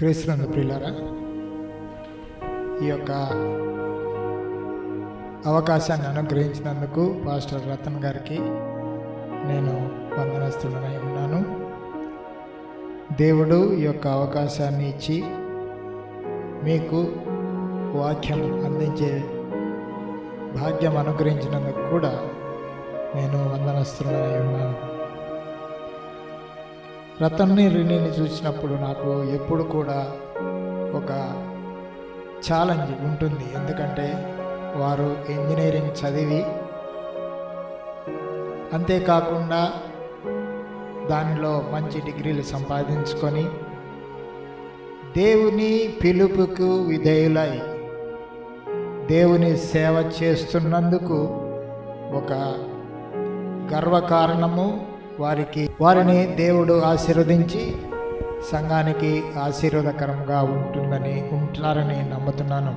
క్రీస్తునందు ప్రియులారా ఈ యొక్క అవకాశాన్ని అనుగ్రహించినందుకు పాస్టర్ రతన్ గారికి నేను వందనస్తుడనై ఉన్నాను దేవుడు ఈ యొక్క అవకాశాన్ని ఇచ్చి మీకు వాక్యం అందించే భాగ్యం అనుగ్రహించినందుకు కూడా నేను వందనస్తుడనై ఉన్నాను రతన్ని రిణిని చూసినప్పుడు నాకు ఎప్పుడు కూడా ఒక ఛాలెంజ్ ఉంటుంది ఎందుకంటే వారు ఇంజనీరింగ్ చదివి అంతేకాకుండా దానిలో మంచి డిగ్రీలు సంపాదించుకొని దేవుని పిలుపుకు విధేయులై దేవుని సేవ చేస్తున్నందుకు ఒక గర్వకారణము వారికి వారిని దేవుడు ఆశీర్వదించి సంఘానికి ఆశీర్వాదకరంగా ఉంటుందని ఉంటారని నమ్ముతున్నాను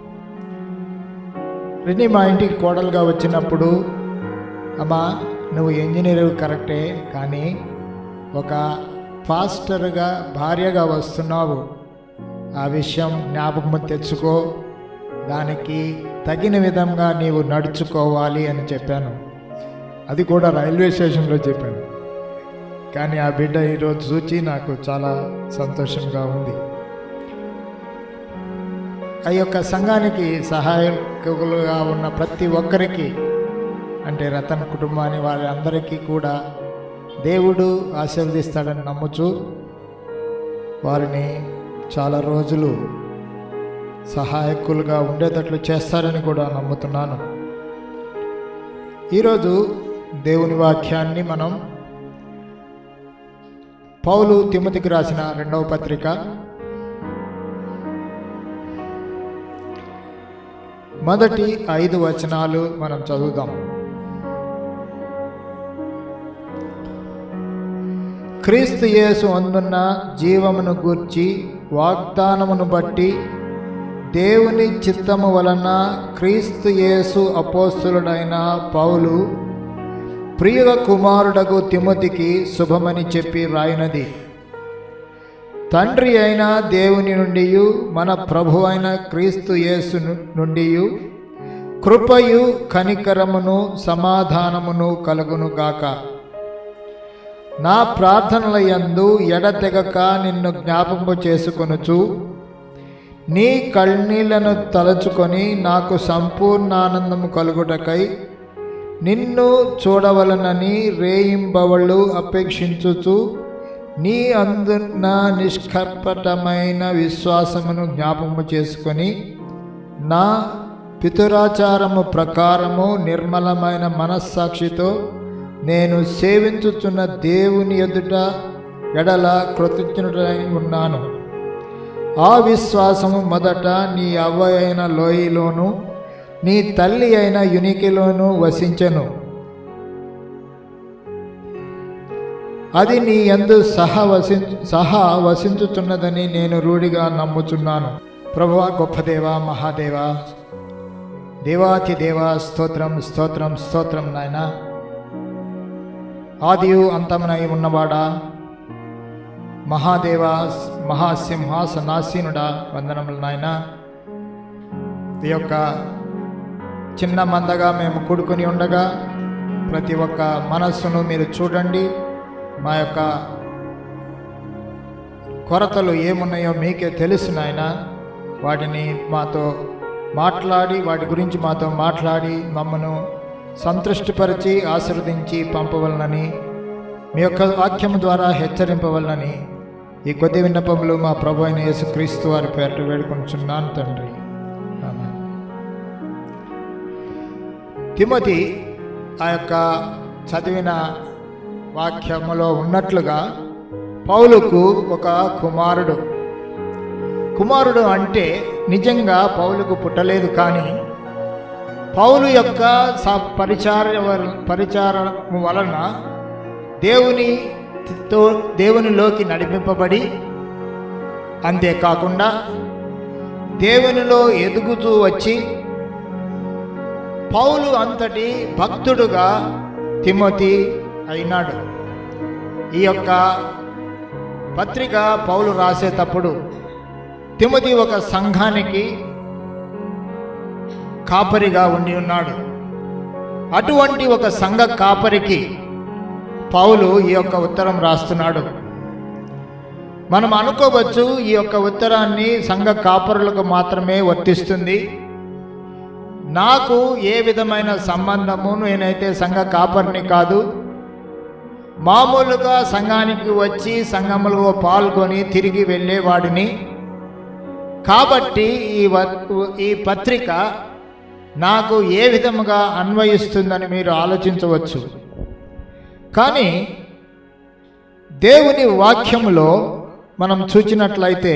రిని మా ఇంటికి కోడలుగా వచ్చినప్పుడు అమ్మా నువ్వు ఇంజనీర్ కరెక్టే కానీ ఒక ఫాస్టర్గా భార్యగా వస్తున్నావు ఆ విషయం జ్ఞాపకం తెచ్చుకో దానికి తగిన విధంగా నీవు నడుచుకోవాలి అని చెప్పాను అది కూడా రైల్వే స్టేషన్లో చెప్పాను కానీ ఆ బిడ్డ ఈరోజు చూచి నాకు చాలా సంతోషంగా ఉంది ఆ యొక్క సంఘానికి సహాయకులుగా ఉన్న ప్రతి ఒక్కరికి అంటే రతన్ కుటుంబాన్ని వారి అందరికీ కూడా దేవుడు ఆశీర్వదిస్తాడని నమ్ముచు వారిని చాలా రోజులు సహాయకులుగా ఉండేటట్లు చేస్తారని కూడా నమ్ముతున్నాను ఈరోజు దేవుని వాక్యాన్ని మనం పౌలు తిమ్మతికి రాసిన రెండవ పత్రిక మొదటి ఐదు వచనాలు మనం చదువుదాం క్రీస్తు యేసు అందున్న జీవమును గూర్చి వాగ్దానమును బట్టి దేవుని చిత్తము వలన క్రీస్తు యేసు అపోస్తులుడైన పౌలు ప్రియుల కుమారుడగు తిమతికి శుభమని చెప్పి రాయినది తండ్రి అయిన దేవుని నుండి మన ప్రభు అయిన క్రీస్తు యేసు నుండి కృపయు కనికరమును సమాధానమును కలుగును గాక నా ప్రార్థనల యందు ఎడతెగక నిన్ను జ్ఞాపకము చేసుకొనుచు నీ కన్నీళ్లను తలచుకొని నాకు సంపూర్ణ ఆనందము కలుగుటకై నిన్ను చూడవలనని రేయింబవళ్ళు అపేక్షించుచు నీ అందున నిష్కర్పటమైన విశ్వాసమును జ్ఞాపకము చేసుకొని నా పితురాచారము ప్రకారము నిర్మలమైన మనస్సాక్షితో నేను సేవించుచున్న దేవుని ఎదుట ఎడల కృతజ్ఞుడై ఉన్నాను ఆ విశ్వాసము మొదట నీ అవ్వ అయిన లోయలోను నీ తల్లి అయిన యునికిలోను వసించెను అది నీ ఎందు సహా వసి సహా వసించుచున్నదని నేను రూఢిగా నమ్ముచున్నాను ప్రభువా గొప్ప దేవ మహాదేవ దేవాతి దేవ స్తోత్రం స్తోత్రం స్తోత్రం నాయన ఆదియు అంతమునై ఉన్నవాడా మహాదేవ మహాసింహాసనాసీనుడా వందనములు నాయన ఈ యొక్క చిన్న మందగా మేము కూడుకొని ఉండగా ప్రతి ఒక్క మనస్సును మీరు చూడండి మా యొక్క కొరతలు ఏమున్నాయో మీకే తెలుసు నాయన వాటిని మాతో మాట్లాడి వాటి గురించి మాతో మాట్లాడి మమ్మను సంతృష్టిపరిచి ఆశీర్వదించి పంపవలనని మీ యొక్క వాక్యం ద్వారా హెచ్చరింపవలనని ఈ కొద్ది విన్నపములు మా ప్రభు అయిన యేసుక్రీస్తు వారి పేరట వేడుకొంచున్నాను తండ్రి ఆమె తిమతి ఆ యొక్క చదివిన వాక్యములో ఉన్నట్లుగా పౌలుకు ఒక కుమారుడు కుమారుడు అంటే నిజంగా పౌలుకు పుట్టలేదు కానీ పౌలు యొక్క పరిచార పరిచారం వలన దేవునితో దేవునిలోకి నడిపింపబడి అంతేకాకుండా దేవునిలో ఎదుగుతూ వచ్చి పౌలు అంతటి భక్తుడుగా తిమోతి అయినాడు ఈ యొక్క పత్రిక పౌలు రాసేటప్పుడు తిమోతి ఒక సంఘానికి కాపరిగా ఉండి ఉన్నాడు అటువంటి ఒక సంఘ కాపరికి పౌలు ఈ యొక్క ఉత్తరం రాస్తున్నాడు మనం అనుకోవచ్చు ఈ యొక్క ఉత్తరాన్ని సంఘ కాపరులకు మాత్రమే వర్తిస్తుంది నాకు ఏ విధమైన సంబంధము నేనైతే సంఘ కాపరిని కాదు మామూలుగా సంఘానికి వచ్చి సంఘములో పాల్గొని తిరిగి వెళ్ళేవాడిని కాబట్టి ఈ వ- ఈ పత్రిక నాకు ఏ విధముగా అన్వయిస్తుందని మీరు ఆలోచించవచ్చు కానీ దేవుని వాక్యములో మనం చూచినట్లయితే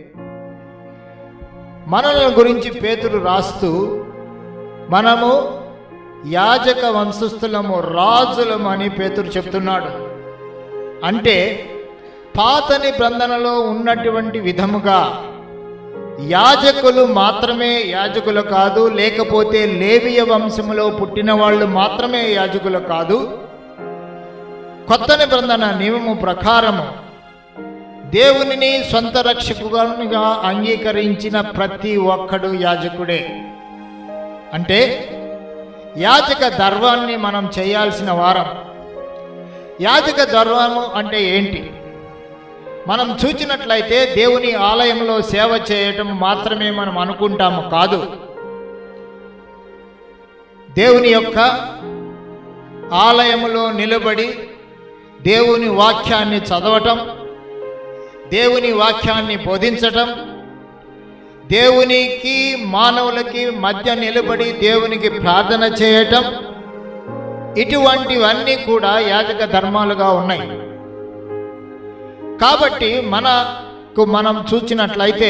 మనల గురించి పేతురు రాస్తూ మనము యాజక వంశస్థులము రాజులము అని పేతురు చెప్తున్నాడు అంటే పాత నిబంధనలో ఉన్నటువంటి విధముగా యాజకులు మాత్రమే యాజకులు కాదు లేకపోతే లేవియ వంశములో పుట్టిన వాళ్ళు మాత్రమే యాజకులు కాదు కొత్త నిబంధన నియమము ప్రకారము దేవునిని సొంత రక్షకుగా అంగీకరించిన ప్రతి ఒక్కడు యాజకుడే అంటే యాజక ధర్మాన్ని మనం చేయాల్సిన వారం యాజక ధర్మము అంటే ఏంటి మనం చూచినట్లయితే దేవుని ఆలయంలో సేవ చేయటం మాత్రమే మనం అనుకుంటాము కాదు దేవుని యొక్క ఆలయములో నిలబడి దేవుని వాక్యాన్ని చదవటం దేవుని వాక్యాన్ని బోధించటం దేవునికి మానవులకి మధ్య నిలబడి దేవునికి ప్రార్థన చేయటం ఇటువంటివన్నీ కూడా యాజక ధర్మాలుగా ఉన్నాయి కాబట్టి మనకు మనం చూచినట్లయితే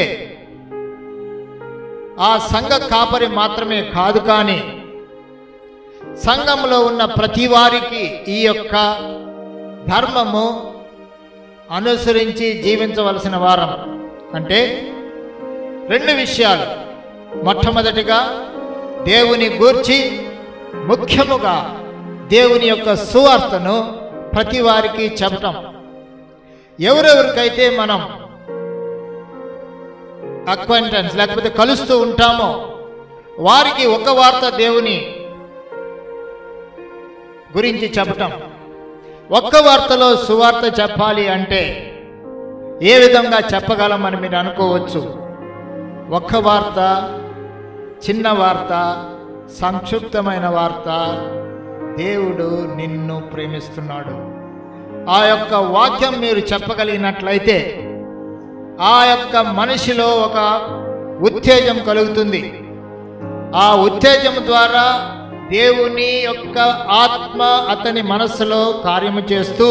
ఆ సంఘ కాపరి మాత్రమే కాదు కానీ సంఘంలో ఉన్న ప్రతి వారికి ఈ యొక్క ధర్మము అనుసరించి జీవించవలసిన వారం అంటే రెండు విషయాలు మొట్టమొదటిగా దేవుని గూర్చి ముఖ్యముగా దేవుని యొక్క సువార్తను ప్రతి వారికి చెప్పటం ఎవరెవరికైతే మనం అక్వైంటెన్స్ లేకపోతే కలుస్తూ ఉంటామో వారికి ఒక వార్త దేవుని గురించి చెప్పటం ఒక్క వార్తలో సువార్త చెప్పాలి అంటే ఏ విధంగా చెప్పగలమని మీరు అనుకోవచ్చు ఒక్క వార్త చిన్న వార్త సంక్షిప్తమైన వార్త దేవుడు నిన్ను ప్రేమిస్తున్నాడు ఆ యొక్క వాక్యం మీరు చెప్పగలిగినట్లయితే ఆ యొక్క మనిషిలో ఒక ఉత్తేజం కలుగుతుంది ఆ ఉత్తేజం ద్వారా దేవుని యొక్క ఆత్మ అతని మనస్సులో కార్యము చేస్తూ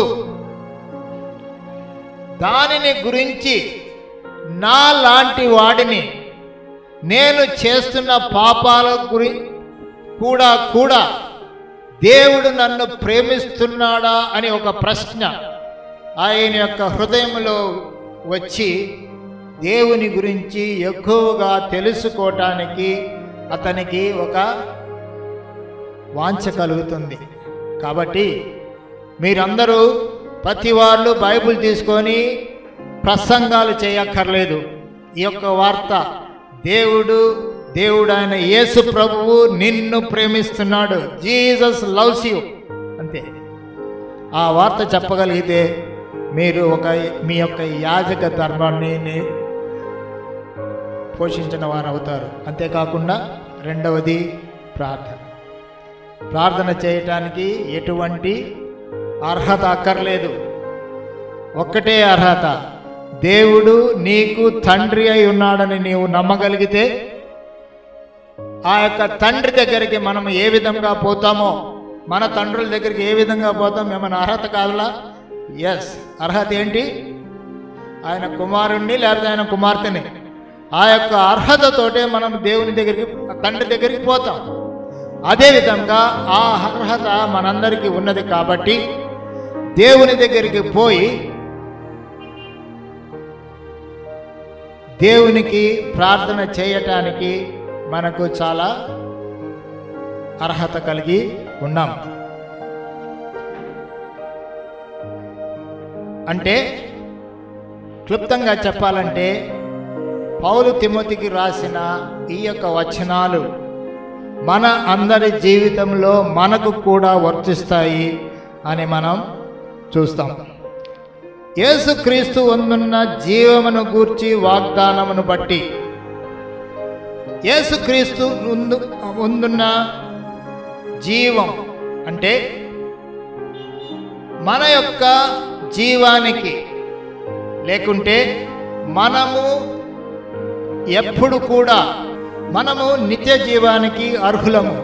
దానిని గురించి నా లాంటి వాడిని నేను చేస్తున్న పాపాల గురి కూడా కూడా దేవుడు నన్ను ప్రేమిస్తున్నాడా అని ఒక ప్రశ్న ఆయన యొక్క హృదయంలో వచ్చి దేవుని గురించి ఎక్కువగా తెలుసుకోవటానికి అతనికి ఒక వాంఛ కలుగుతుంది కాబట్టి మీరందరూ ప్రతి వాళ్ళు బైబిల్ తీసుకొని ప్రసంగాలు చేయక్కర్లేదు ఈ యొక్క వార్త దేవుడు దేవుడు ఆయన యేసు ప్రభువు నిన్ను ప్రేమిస్తున్నాడు జీసస్ లవ్స్ యూ అంతే ఆ వార్త చెప్పగలిగితే మీరు ఒక మీ యొక్క యాజక ధర్మాన్ని ని- పోషించిన వారు అవుతారు అంతేకాకుండా రెండవది ప్రార్థన ప్రార్థన చేయటానికి ఎటువంటి అర్హత అక్కర్లేదు ఒక్కటే అర్హత దేవుడు నీకు తండ్రి అయి ఉన్నాడని నీవు నమ్మగలిగితే ఆ యొక్క తండ్రి దగ్గరికి మనం ఏ విధంగా పోతామో మన తండ్రుల దగ్గరికి ఏ విధంగా పోతాం ఏమైనా అర్హత కాదులా ఎస్ అర్హత ఏంటి ఆయన కుమారుణ్ణి లేకపోతే ఆయన కుమార్తెని ఆ యొక్క అర్హతతోటే మనం దేవుని దగ్గరికి తండ్రి దగ్గరికి పోతాం అదేవిధంగా ఆ అర్హత మనందరికీ ఉన్నది కాబట్టి దేవుని దగ్గరికి పోయి దేవునికి ప్రార్థన చేయటానికి మనకు చాలా అర్హత కలిగి ఉన్నాం అంటే క్లుప్తంగా చెప్పాలంటే పౌలు తిమోతికి రాసిన ఈ యొక్క వచనాలు మన అందరి జీవితంలో మనకు కూడా వర్తిస్తాయి అని మనం చూస్తాం యేసుక్రీస్తు వందున్న జీవమును గూర్చి వాగ్దానమును బట్టి యేసుక్రీస్తు ముందు ముందున్న జీవం అంటే మన యొక్క జీవానికి లేకుంటే మనము ఎప్పుడు కూడా మనము నిత్య జీవానికి అర్హులము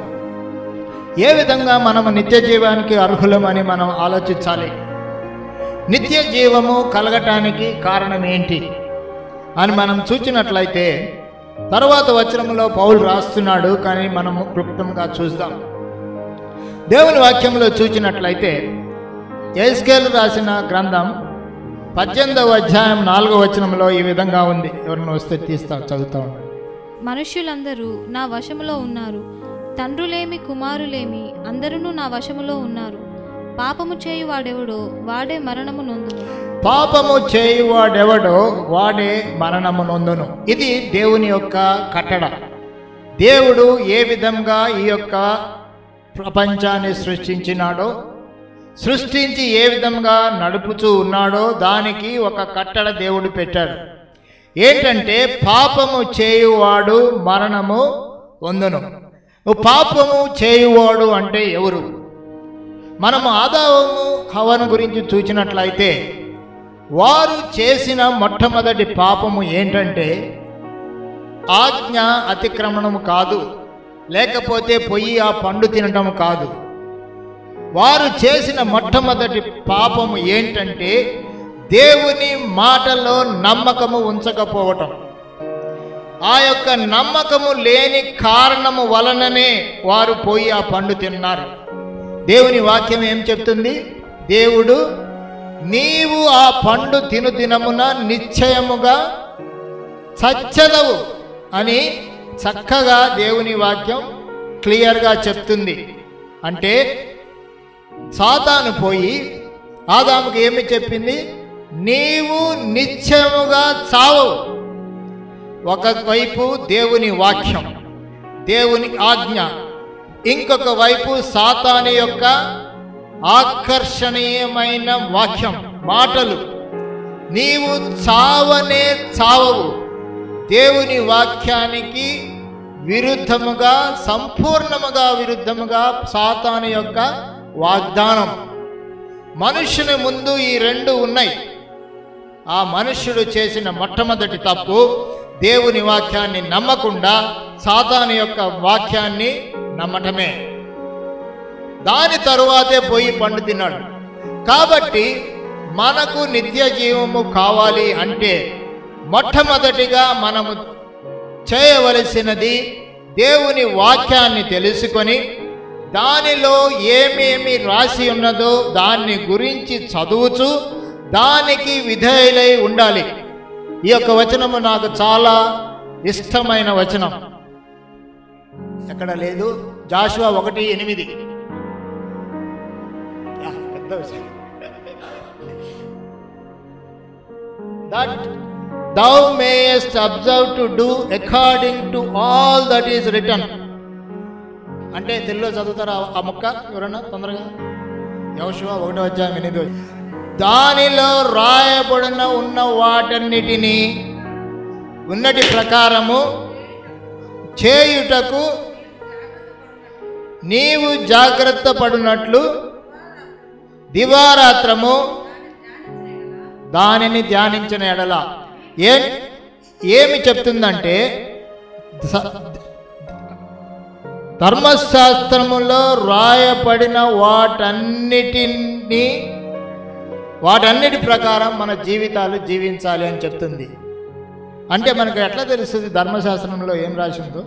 ఏ విధంగా మనము నిత్య జీవానికి అర్హులమని మనం ఆలోచించాలి నిత్య జీవము కలగటానికి కారణం ఏంటి అని మనం చూచినట్లయితే తరువాత వచనంలో పౌలు రాస్తున్నాడు కానీ మనము క్లుప్తంగా చూద్దాం దేవుని వాక్యంలో చూచినట్లయితే ఎస్కేల్ రాసిన గ్రంథం పద్దెనిమిదవ అధ్యాయం నాలుగో వచనంలో ఈ విధంగా ఉంది ఎవరిని వస్తే తీస్తా చదువుతా ఉండండి మనుష్యులందరూ నా వశములో ఉన్నారు తండ్రులేమి కుమారులేమి అందరూ నా వశములో ఉన్నారు పాపము చేయువాడెవడో వాడే మరణము నొందును పాపము చేయువాడెవడో వాడే మరణము నొందును ఇది దేవుని యొక్క కట్టడ దేవుడు ఏ విధంగా ఈ యొక్క ప్రపంచాన్ని సృష్టించినాడో సృష్టించి ఏ విధంగా నడుపుతూ ఉన్నాడో దానికి ఒక కట్టడ దేవుడు పెట్టాడు ఏంటంటే పాపము చేయువాడు మరణము పొందును పాపము చేయువాడు అంటే ఎవరు మనము ఆదాము హవను గురించి చూచినట్లయితే వారు చేసిన మొట్టమొదటి పాపము ఏంటంటే ఆజ్ఞ అతిక్రమణము కాదు లేకపోతే పొయ్యి ఆ పండు తినటం కాదు వారు చేసిన మొట్టమొదటి పాపము ఏంటంటే దేవుని మాటలో నమ్మకము ఉంచకపోవటం ఆ యొక్క నమ్మకము లేని కారణము వలననే వారు పోయి ఆ పండు తిన్నారు దేవుని వాక్యం ఏం చెప్తుంది దేవుడు నీవు ఆ పండు తిను దినమున నిశ్చయముగా చచ్చదవు అని చక్కగా దేవుని వాక్యం క్లియర్గా చెప్తుంది అంటే సాతాను పోయి ఆదాముకి ఏమి చెప్పింది నీవు నిశ్చయముగా చావవు ఒకవైపు దేవుని వాక్యం దేవుని ఆజ్ఞ ఇంకొక వైపు సాతాను యొక్క ఆకర్షణీయమైన వాక్యం మాటలు నీవు చావనే చావవు దేవుని వాక్యానికి విరుద్ధముగా సంపూర్ణముగా విరుద్ధముగా సాతాను యొక్క వాగ్దానం మనుషుని ముందు ఈ రెండు ఉన్నాయి ఆ మనుష్యుడు చేసిన మొట్టమొదటి తప్పు దేవుని వాక్యాన్ని నమ్మకుండా సాతాను యొక్క వాక్యాన్ని నమ్మటమే దాని తరువాతే పోయి పండు తిన్నాడు కాబట్టి మనకు నిత్య జీవము కావాలి అంటే మొట్టమొదటిగా మనము చేయవలసినది దేవుని వాక్యాన్ని తెలుసుకొని దానిలో ఏమేమి రాసి ఉన్నదో దాన్ని గురించి చదువుచు దానికి విధేయులై ఉండాలి ఈ యొక్క వచనము నాకు చాలా ఇష్టమైన వచనం ఎక్కడ లేదు జాషువా ఒకటి ఎనిమిది యా, పెద్ద వచనం. that thou mayest observe to do according to all that is written అంటే తెలుగులో చదువుతారా ఆ- ఆ ముక్క ఎవరన్నా తొందరగా యవశువ ఒకటో అధ్యాయం ఎనిమిది దానిలో రాయబడిన ఉన్న వాటన్నిటినీ ఉన్నటి ప్రకారము చేయుటకు నీవు జాగ్రత్త పడినట్లు దివారాత్రము దానిని ధ్యానించిన ఎడల ఏ ఏమి చెప్తుందంటే స- ధర్మశాస్త్రములో రాయబడిన వాటన్నిటిని వాటన్నిటి ప్రకారం మన జీవితాలు జీవించాలి అని చెప్తుంది అంటే మనకు ఎట్లా తెలుస్తుంది ధర్మశాస్త్రంలో ఏం రాసి ఉందో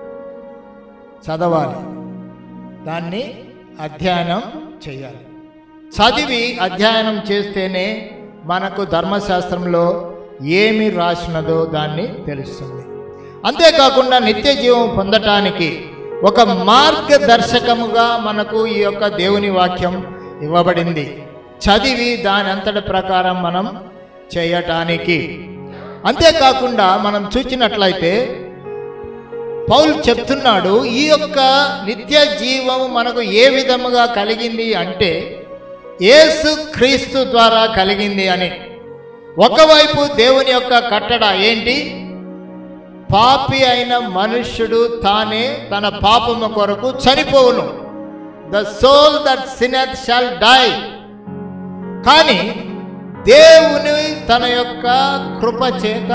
చదవాలి దాన్ని అధ్యయనం చేయాలి చదివి అధ్యయనం చేస్తేనే మనకు ధర్మశాస్త్రంలో ఏమి రాసినదో దాన్ని తెలుస్తుంది అంతేకాకుండా నిత్య జీవం పొందటానికి ఒక మార్గదర్శకముగా మనకు ఈ యొక్క దేవుని వాక్యం ఇవ్వబడింది చదివి దాని అంతటి ప్రకారం మనం చేయటానికి అంతేకాకుండా మనం చూసినట్లయితే పౌలు చెప్తున్నాడు ఈ యొక్క నిత్య జీవము మనకు ఏ విధముగా కలిగింది అంటే యేసు క్రీస్తు ద్వారా కలిగింది అని ఒకవైపు దేవుని యొక్క కట్టడ ఏంటి పాపి అయిన మనుష్యుడు తానే తన పాపము కొరకు చనిపోవును the soul that sinneth shall die కానీ దేవుని తన యొక్క కృప చేత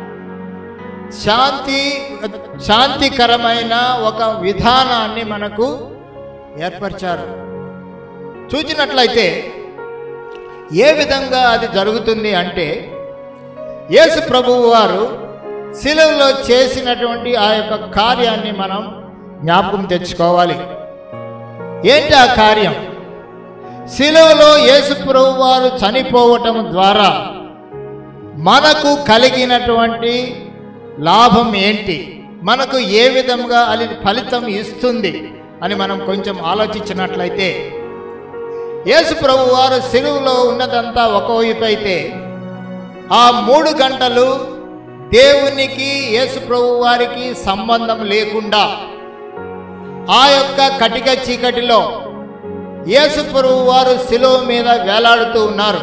శాంతి శాంతికరమైన ఒక విధానాన్ని మనకు ఏర్పరిచారు చూచినట్లయితే ఏ విధంగా అది జరుగుతుంది అంటే యేసు ప్రభువు వారు శిలువలో చేసినటువంటి ఆ యొక్క కార్యాన్ని మనం జ్ఞాపకం తెచ్చుకోవాలి ఏంటి ఆ కార్యం శిలువలో యేసు ప్రభు వారు చనిపోవటం ద్వారా మనకు కలిగినటువంటి లాభం ఏంటి మనకు ఏ విధంగా అది ఫలితం ఇస్తుంది అని మనం కొంచెం ఆలోచించినట్లయితే యేసు ప్రభు వారు సిలువలో ఉన్నదంతా ఒకవైపు అయితే ఆ మూడు గంటలు దేవునికి యేసు ప్రభు వారికి సంబంధం లేకుండా ఆ యొక్క కటిక చీకటిలో యేసు ప్రభు వారు శిలువ మీద వేలాడుతూ ఉన్నారు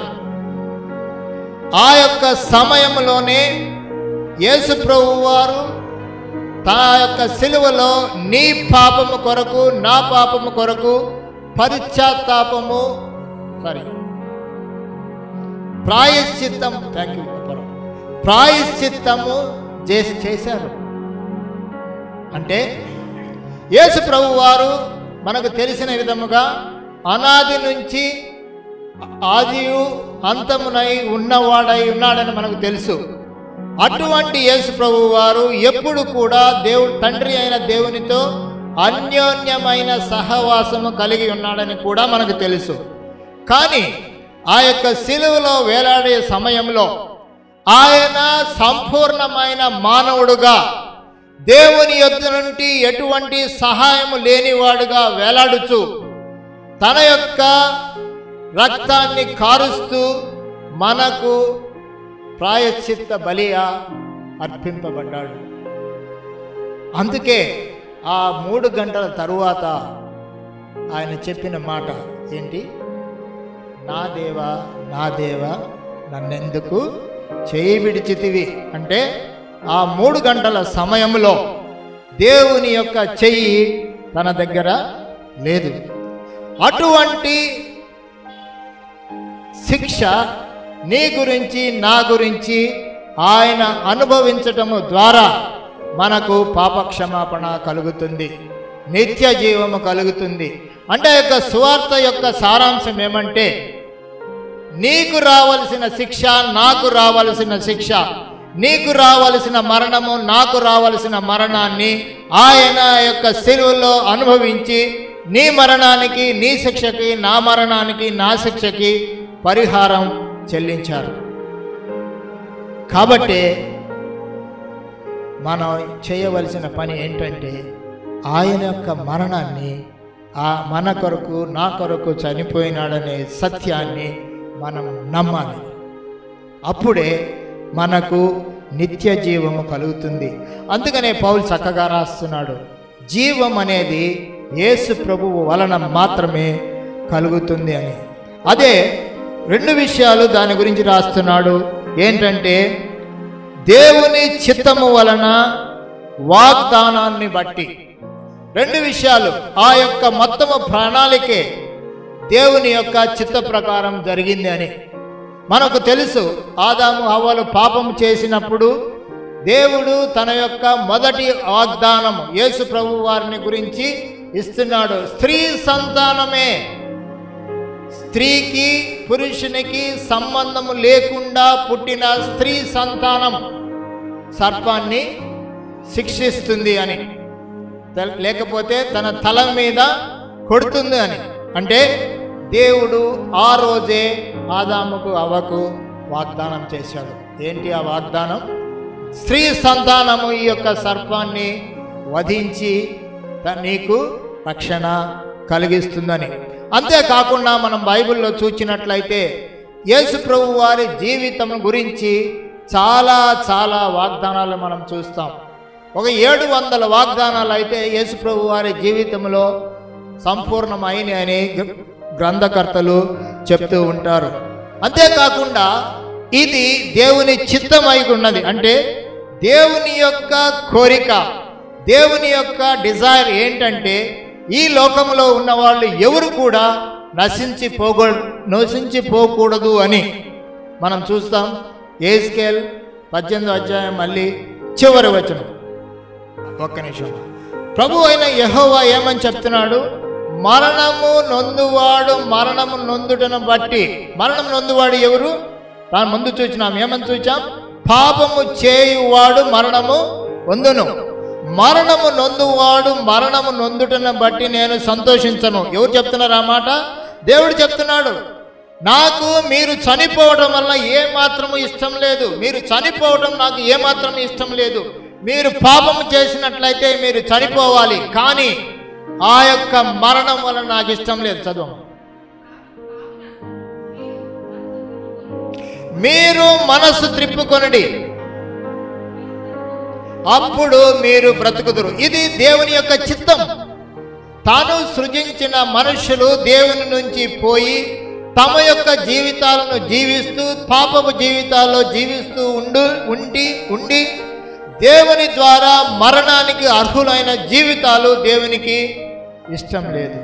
ఆ యొక్క సమయంలోనే యేసు ప్రభు వారు తన యొక్క సిలువలో నీ పాపము కొరకు నా పాపము కొరకు పరిశ్చాత్తాపము సారీ ప్రాయశ్చిత్తం థ్యాంక్ యూ ప్రాయశ్చిత్తము చేసి చేశారు అంటే యేసు ప్రభు వారు మనకు తెలిసిన విధముగా అనాది నుంచి ఆదియు అంతమునై ఉన్నవాడై ఉన్నాడని మనకు తెలుసు అటువంటి యేసు ప్రభు వారు ఎప్పుడు కూడా దేవుడు తండ్రి అయిన దేవునితో అన్యోన్యమైన సహవాసము కలిగి ఉన్నాడని కూడా మనకు తెలుసు కానీ ఆ యొక్క సిలువలో వేలాడే సమయంలో ఆయన సంపూర్ణమైన మానవుడుగా దేవుని యొద్ద నుండి ఎటువంటి సహాయము లేనివాడుగా వేలాడుచు తన యొక్క రక్తాన్ని కారుస్తూ మనకు ప్రాయశ్చిత్త బలిగా అర్పింపబడ్డాడు అందుకే ఆ మూడు గంటల తరువాత ఆయన చెప్పిన మాట ఏంటి నా దేవా నా దేవా నన్నెందుకు చేయి విడిచితివి అంటే ఆ మూడు గంటల సమయంలో దేవుని యొక్క చెయ్యి తన దగ్గర లేదు అటువంటి శిక్ష నీ గురించి నా గురించి ఆయన అనుభవించటము ద్వారా మనకు పాపక్షమాపణ కలుగుతుంది నిత్య జీవము కలుగుతుంది అంటే ఆ యొక్క సువార్త యొక్క సారాంశం ఏమంటే నీకు రావలసిన శిక్ష నాకు రావలసిన శిక్ష నీకు రావలసిన మరణము నాకు రావలసిన మరణాన్ని ఆయన యొక్క శిలువలో అనుభవించి నీ మరణానికి నీ శిక్షకి నా మరణానికి నా శిక్షకి పరిహారం చెల్లించారు కాబట్టి మనం చేయవలసిన పని ఏంటంటే ఆయన యొక్క మరణాన్ని ఆ మన కొరకు నా కొరకు చనిపోయినాడనే సత్యాన్ని మనం నమ్మాలి అప్పుడే మనకు నిత్య జీవము కలుగుతుంది అందుకనే పౌలు చక్కగా రాస్తున్నాడు జీవం అనేది యేసు ప్రభువు వలన మాత్రమే కలుగుతుంది అని అదే రెండు విషయాలు దాని గురించి రాస్తున్నాడు ఏంటంటే దేవుని చిత్తము వలన వాగ్దానాన్ని బట్టి రెండు విషయాలు ఆ యొక్క మొత్తము ప్రణాళికే దేవుని యొక్క చిత్త ప్రకారం జరిగింది అని మనకు తెలుసు ఆదాము హవ్వలు పాపం చేసినప్పుడు దేవుడు తన యొక్క మొదటి వాగ్దానం యేసు ప్రభు వారిని గురించి ఇస్తున్నాడు స్త్రీ సంతానమే స్త్రీకి పురుషునికి సంబంధము లేకుండా పుట్టిన స్త్రీ సంతానం సర్పాన్ని శిక్షిస్తుంది అని తెల్- లేకపోతే తన తల మీద కొడుతుంది అని అంటే దేవుడు ఆ రోజే ఆదాముకు అవ్వకు వాగ్దానం చేశాడు ఏంటి ఆ వాగ్దానం స్త్రీ సంతానము ఈ యొక్క సర్పాన్ని వధించి త- నీకు రక్షణ కలిగిస్తుందని అంతేకాకుండా మనం బైబిల్లో చూచినట్లయితే యేసు ప్రభు వారి జీవితం గురించి చాలా చాలా వాగ్దానాలు మనం చూస్తాం ఒక ఏడు వందల వాగ్దానాలు అయితే యేసుప్రభు వారి జీవితంలో సంపూర్ణమైన అని గ్ర- గ్రంథకర్తలు చెప్తూ ఉంటారు అంతేకాకుండా ఇది దేవుని చిత్తమై ఉన్నది అంటే దేవుని యొక్క కోరిక దేవుని యొక్క డిజైర్ ఏంటంటే ఈ లోకంలో ఉన్న వాళ్ళు ఎవరు కూడా నశించి పోగొ నశించిపోకూడదు అని మనం చూస్తాం ఏస్కేల్ పద్దెనిమిదో అధ్యాయం మళ్ళీ చివరి వచనం ఒక్క నిమిషం ప్రభు అయిన యెహోవా ఏమని చెప్తున్నాడు మరణము నొందువాడు మరణము నొందుటను బట్టి మరణం నొందువాడు ఎవరు దాని ముందు చూసినాం ఏమని చూచాం పాపము చేయువాడు మరణము పొందును మరణము నొందువాడు మరణము నొందుటను బట్టి నేను సంతోషించను ఎవరు చెప్తున్నారు ఆ మాట దేవుడు చెప్తున్నాడు నాకు మీరు చనిపోవడం వల్ల ఏ మాత్రము ఇష్టం లేదు మీరు చనిపోవడం నాకు ఏ మాత్రం ఇష్టం లేదు మీరు పాపము చేసినట్లయితే మీరు చనిపోవాలి కానీ ఆ యొక్క మరణం వల్ల నాకు ఇష్టం లేదు చదువు మీరు మనస్సు త్రిప్పుకొనడి అప్పుడు మీరు బ్రతుకుదురు ఇది దేవుని యొక్క చిత్తం తాను సృజించిన మనుషులు దేవుని నుంచి పోయి తమ యొక్క జీవితాలను జీవిస్తూ పాపపు జీవితాల్లో జీవిస్తూ ఉండు ఉండి ఉండి దేవుని ద్వారా మరణానికి అర్హులైన జీవితాలు దేవునికి ఇష్టం లేదు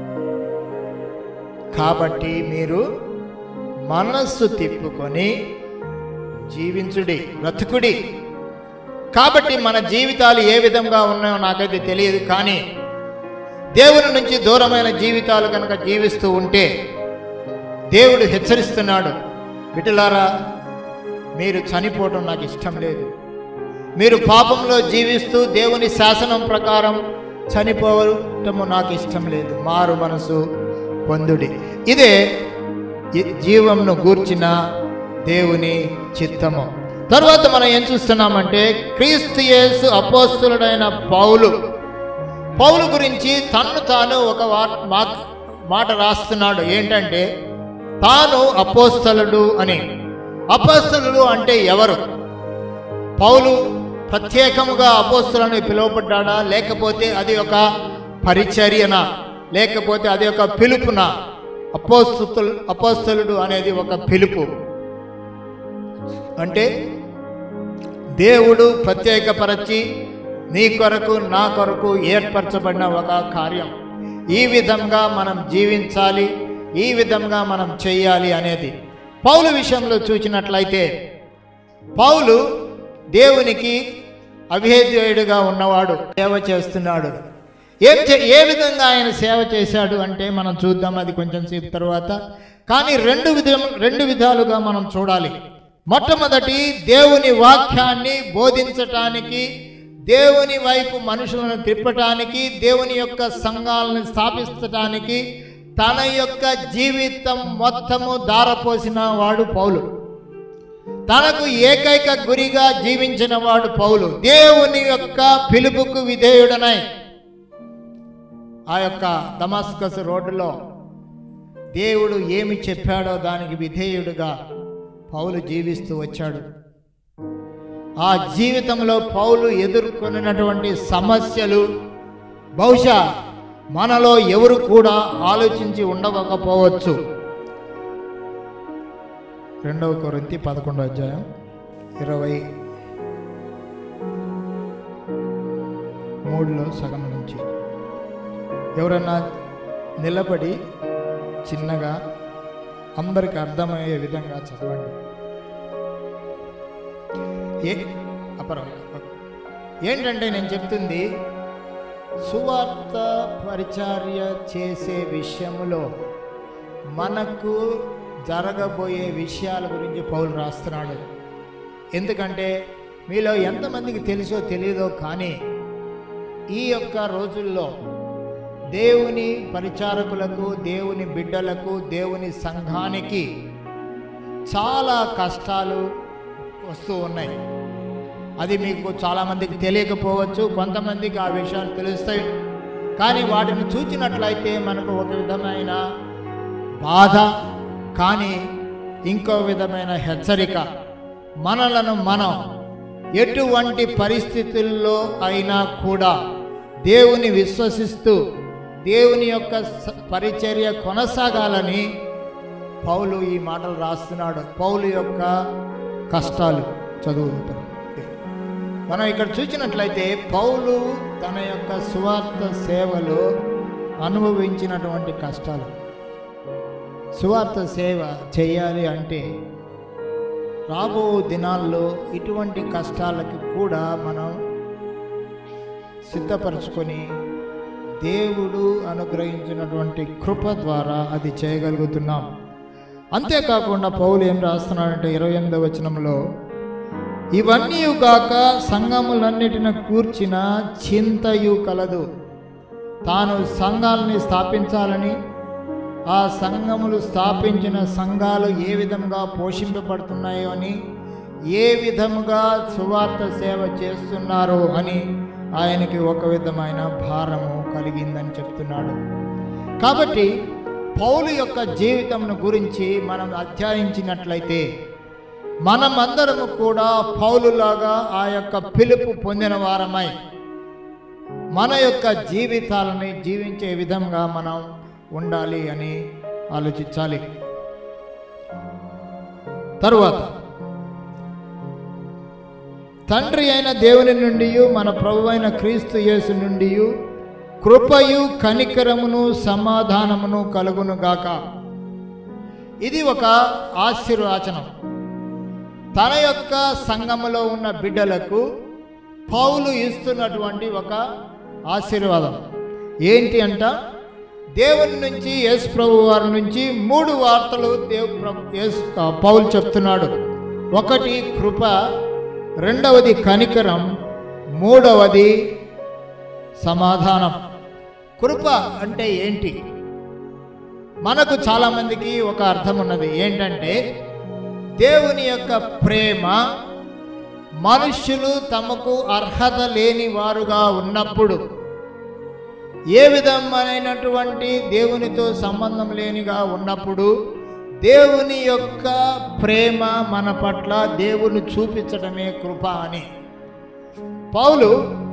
కాబట్టి మీరు మనస్సు తిప్పుకొని జీవించుడి బ్రతుకుడి కాబట్టి మన జీవితాలు ఏ విధంగా ఉన్నాయో నాకైతే తెలియదు కానీ దేవుని నుంచి దూరమైన జీవితాలు కనుక జీవిస్తూ ఉంటే దేవుడు హెచ్చరిస్తున్నాడు విటలారా మీరు చనిపోవడం నాకు ఇష్టం లేదు మీరు పాపంలో జీవిస్తూ దేవుని శాసనం ప్రకారం చనిపోవటము నాకు ఇష్టం లేదు మారు మనసు పొందుడి ఇదే ఈ జీవంను గూర్చిన దేవుని చిత్తము తర్వాత మనం ఏం చూస్తున్నామంటే క్రీస్తు యేసు అపోస్తులుడైన పౌలు పౌలు గురించి తన్ను తాను ఒక వా- మా- మాట రాస్తున్నాడు ఏంటంటే తాను అపోస్తలుడు అని అపోస్తలుడు అంటే ఎవరు పౌలు ప్రత్యేకముగా అపోస్తులను పిలువబడ్డాడా లేకపోతే అది ఒక పరిచర్యన లేకపోతే అది ఒక పిలుపున అపోస్తులు అపోస్తలుడు అనేది ఒక పిలుపు అంటే దేవుడు ప్రత్యేకపరచి నీ కొరకు నా కొరకు ఏర్పరచబడిన ఒక కార్యం ఈ విధంగా మనం జీవించాలి ఈ విధంగా మనం చేయాలి అనేది పౌలు విషయంలో చూసినట్లయితే పౌలు దేవునికి అభేద్యుడుగా ఉన్నవాడు సేవ చేస్తున్నాడు ఏం చే ఏ విధంగా ఆయన సేవ చేశాడు అంటే మనం చూద్దాం అది కొంచెం సేపు తర్వాత కానీ రెండు విధం రెండు విధాలుగా మనం చూడాలి మొట్టమొదటి దేవుని వాక్యాన్ని బోధించటానికి దేవుని వైపు మనుషులను తిప్పటానికి దేవుని యొక్క సంఘాలను స్థాపించటానికి తన యొక్క జీవితం మొత్తము దారపోసిన వాడు పౌలు తనకు ఏకైక గురిగా జీవించిన వాడు పౌలు దేవుని యొక్క పిలుపుకు విధేయుడనై ఆ యొక్క దమాస్కస్ రోడ్డులో దేవుడు ఏమి చెప్పాడో దానికి విధేయుడుగా పౌలు జీవిస్తూ వచ్చాడు ఆ జీవితంలో పౌలు ఎదుర్కొన్నటువంటి సమస్యలు బహుశా మనలో ఎవరు కూడా ఆలోచించి ఉండకపోవచ్చు రెండవ కొరింతి పదకొండో అధ్యాయం ఇరవై మూడులో సగం నుంచి ఎవరన్నా నిలబడి చిన్నగా అందరికి అర్థమయ్యే విధంగా చదవండి ఏ అపరం ఏంటంటే నేను చెప్తుంది సువార్త పరిచర్య చేసే విషయములో మనకు జరగబోయే విషయాల గురించి పౌలు రాస్తున్నాడు ఎందుకంటే మీలో ఎంతమందికి తెలుసో తెలియదో కానీ ఈ యొక్క రోజుల్లో దేవుని పరిచారకులకు దేవుని బిడ్డలకు దేవుని సంఘానికి చాలా కష్టాలు వస్తూ ఉన్నాయి అది మీకు చాలామందికి తెలియకపోవచ్చు కొంతమందికి ఆ విషయాలు తెలుస్తాయి కానీ వాటిని చూచినట్లయితే మనకు ఒక విధమైన బాధ కానీ ఇంకో విధమైన హెచ్చరిక మనలను మనం ఎటువంటి పరిస్థితుల్లో అయినా కూడా దేవుని విశ్వసిస్తూ దేవుని యొక్క స- పరిచర్య కొనసాగాలని పౌలు ఈ మాటలు రాస్తున్నాడు పౌలు యొక్క కష్టాలు చదువుతాం మనం ఇక్కడ చూసినట్లయితే పౌలు తన యొక్క సువార్త సేవలో అనుభవించినటువంటి కష్టాలు సువార్త సేవ చేయాలి అంటే రాబో దినాల్లో ఇటువంటి కష్టాలకి కూడా మనం సిద్ధపరచుకొని దేవుడు అనుగ్రహించినటువంటి కృప ద్వారా అది చేయగలుగుతున్నాం అంతేకాకుండా పౌలు ఏం రాస్తున్నాడంటే ఇరవై ఎనిమిదవ వచనంలో ఇవన్నీ గాక సంఘములన్నిటిని కూర్చిన చింతయు కలదు తాను సంఘాలని స్థాపించాలని ఆ సంఘములు స్థాపించిన సంఘాలు ఏ విధంగా పోషింపబడుతున్నాయో అని ఏ విధముగా సువార్త సేవ చేస్తున్నారో అని ఆయనకి ఒక విధమైన భారము కలిగిందని చెప్తున్నాడు కాబట్టి పౌలు యొక్క జీవితంను గురించి మనం అధ్యయించినట్లయితే మనమందరము కూడా పౌలులాగా ఆ యొక్క పిలుపు పొందిన వారమై మన యొక్క జీవితాలని జీవించే విధంగా మనం ఉండాలి అని ఆలోచించాలి తరువాత తండ్రి అయిన దేవుని నుండి మన ప్రభు అయిన క్రీస్తు యేసు నుండి కృపయు కనికరమును సమాధానమును కలుగును గాక ఇది ఒక ఆశీర్వచనం తన యొక్క సంఘములో ఉన్న బిడ్డలకు పౌలు ఇస్తున్నటువంటి ఒక ఆశీర్వాదం ఏంటి అంట దేవుని నుంచి యేసు ప్రభు వారి నుంచి మూడు వార్తలు దేవు ప్రభు యేసు ఆ, పౌలు చెప్తున్నాడు ఒకటి కృప రెండవది కనికరం మూడవది సమాధానం కృప అంటే ఏంటి మనకు చాలామందికి ఒక అర్థం ఉన్నది ఏంటంటే దేవుని యొక్క ప్రేమ మనుష్యులు తమకు అర్హత లేని వారుగా ఉన్నప్పుడు ఏ విధమైనటువంటి దేవునితో సంబంధం లేనిగా ఉన్నప్పుడు దేవుని యొక్క ప్రేమ మన పట్ల దేవుని చూపించడమే కృప అని పౌలు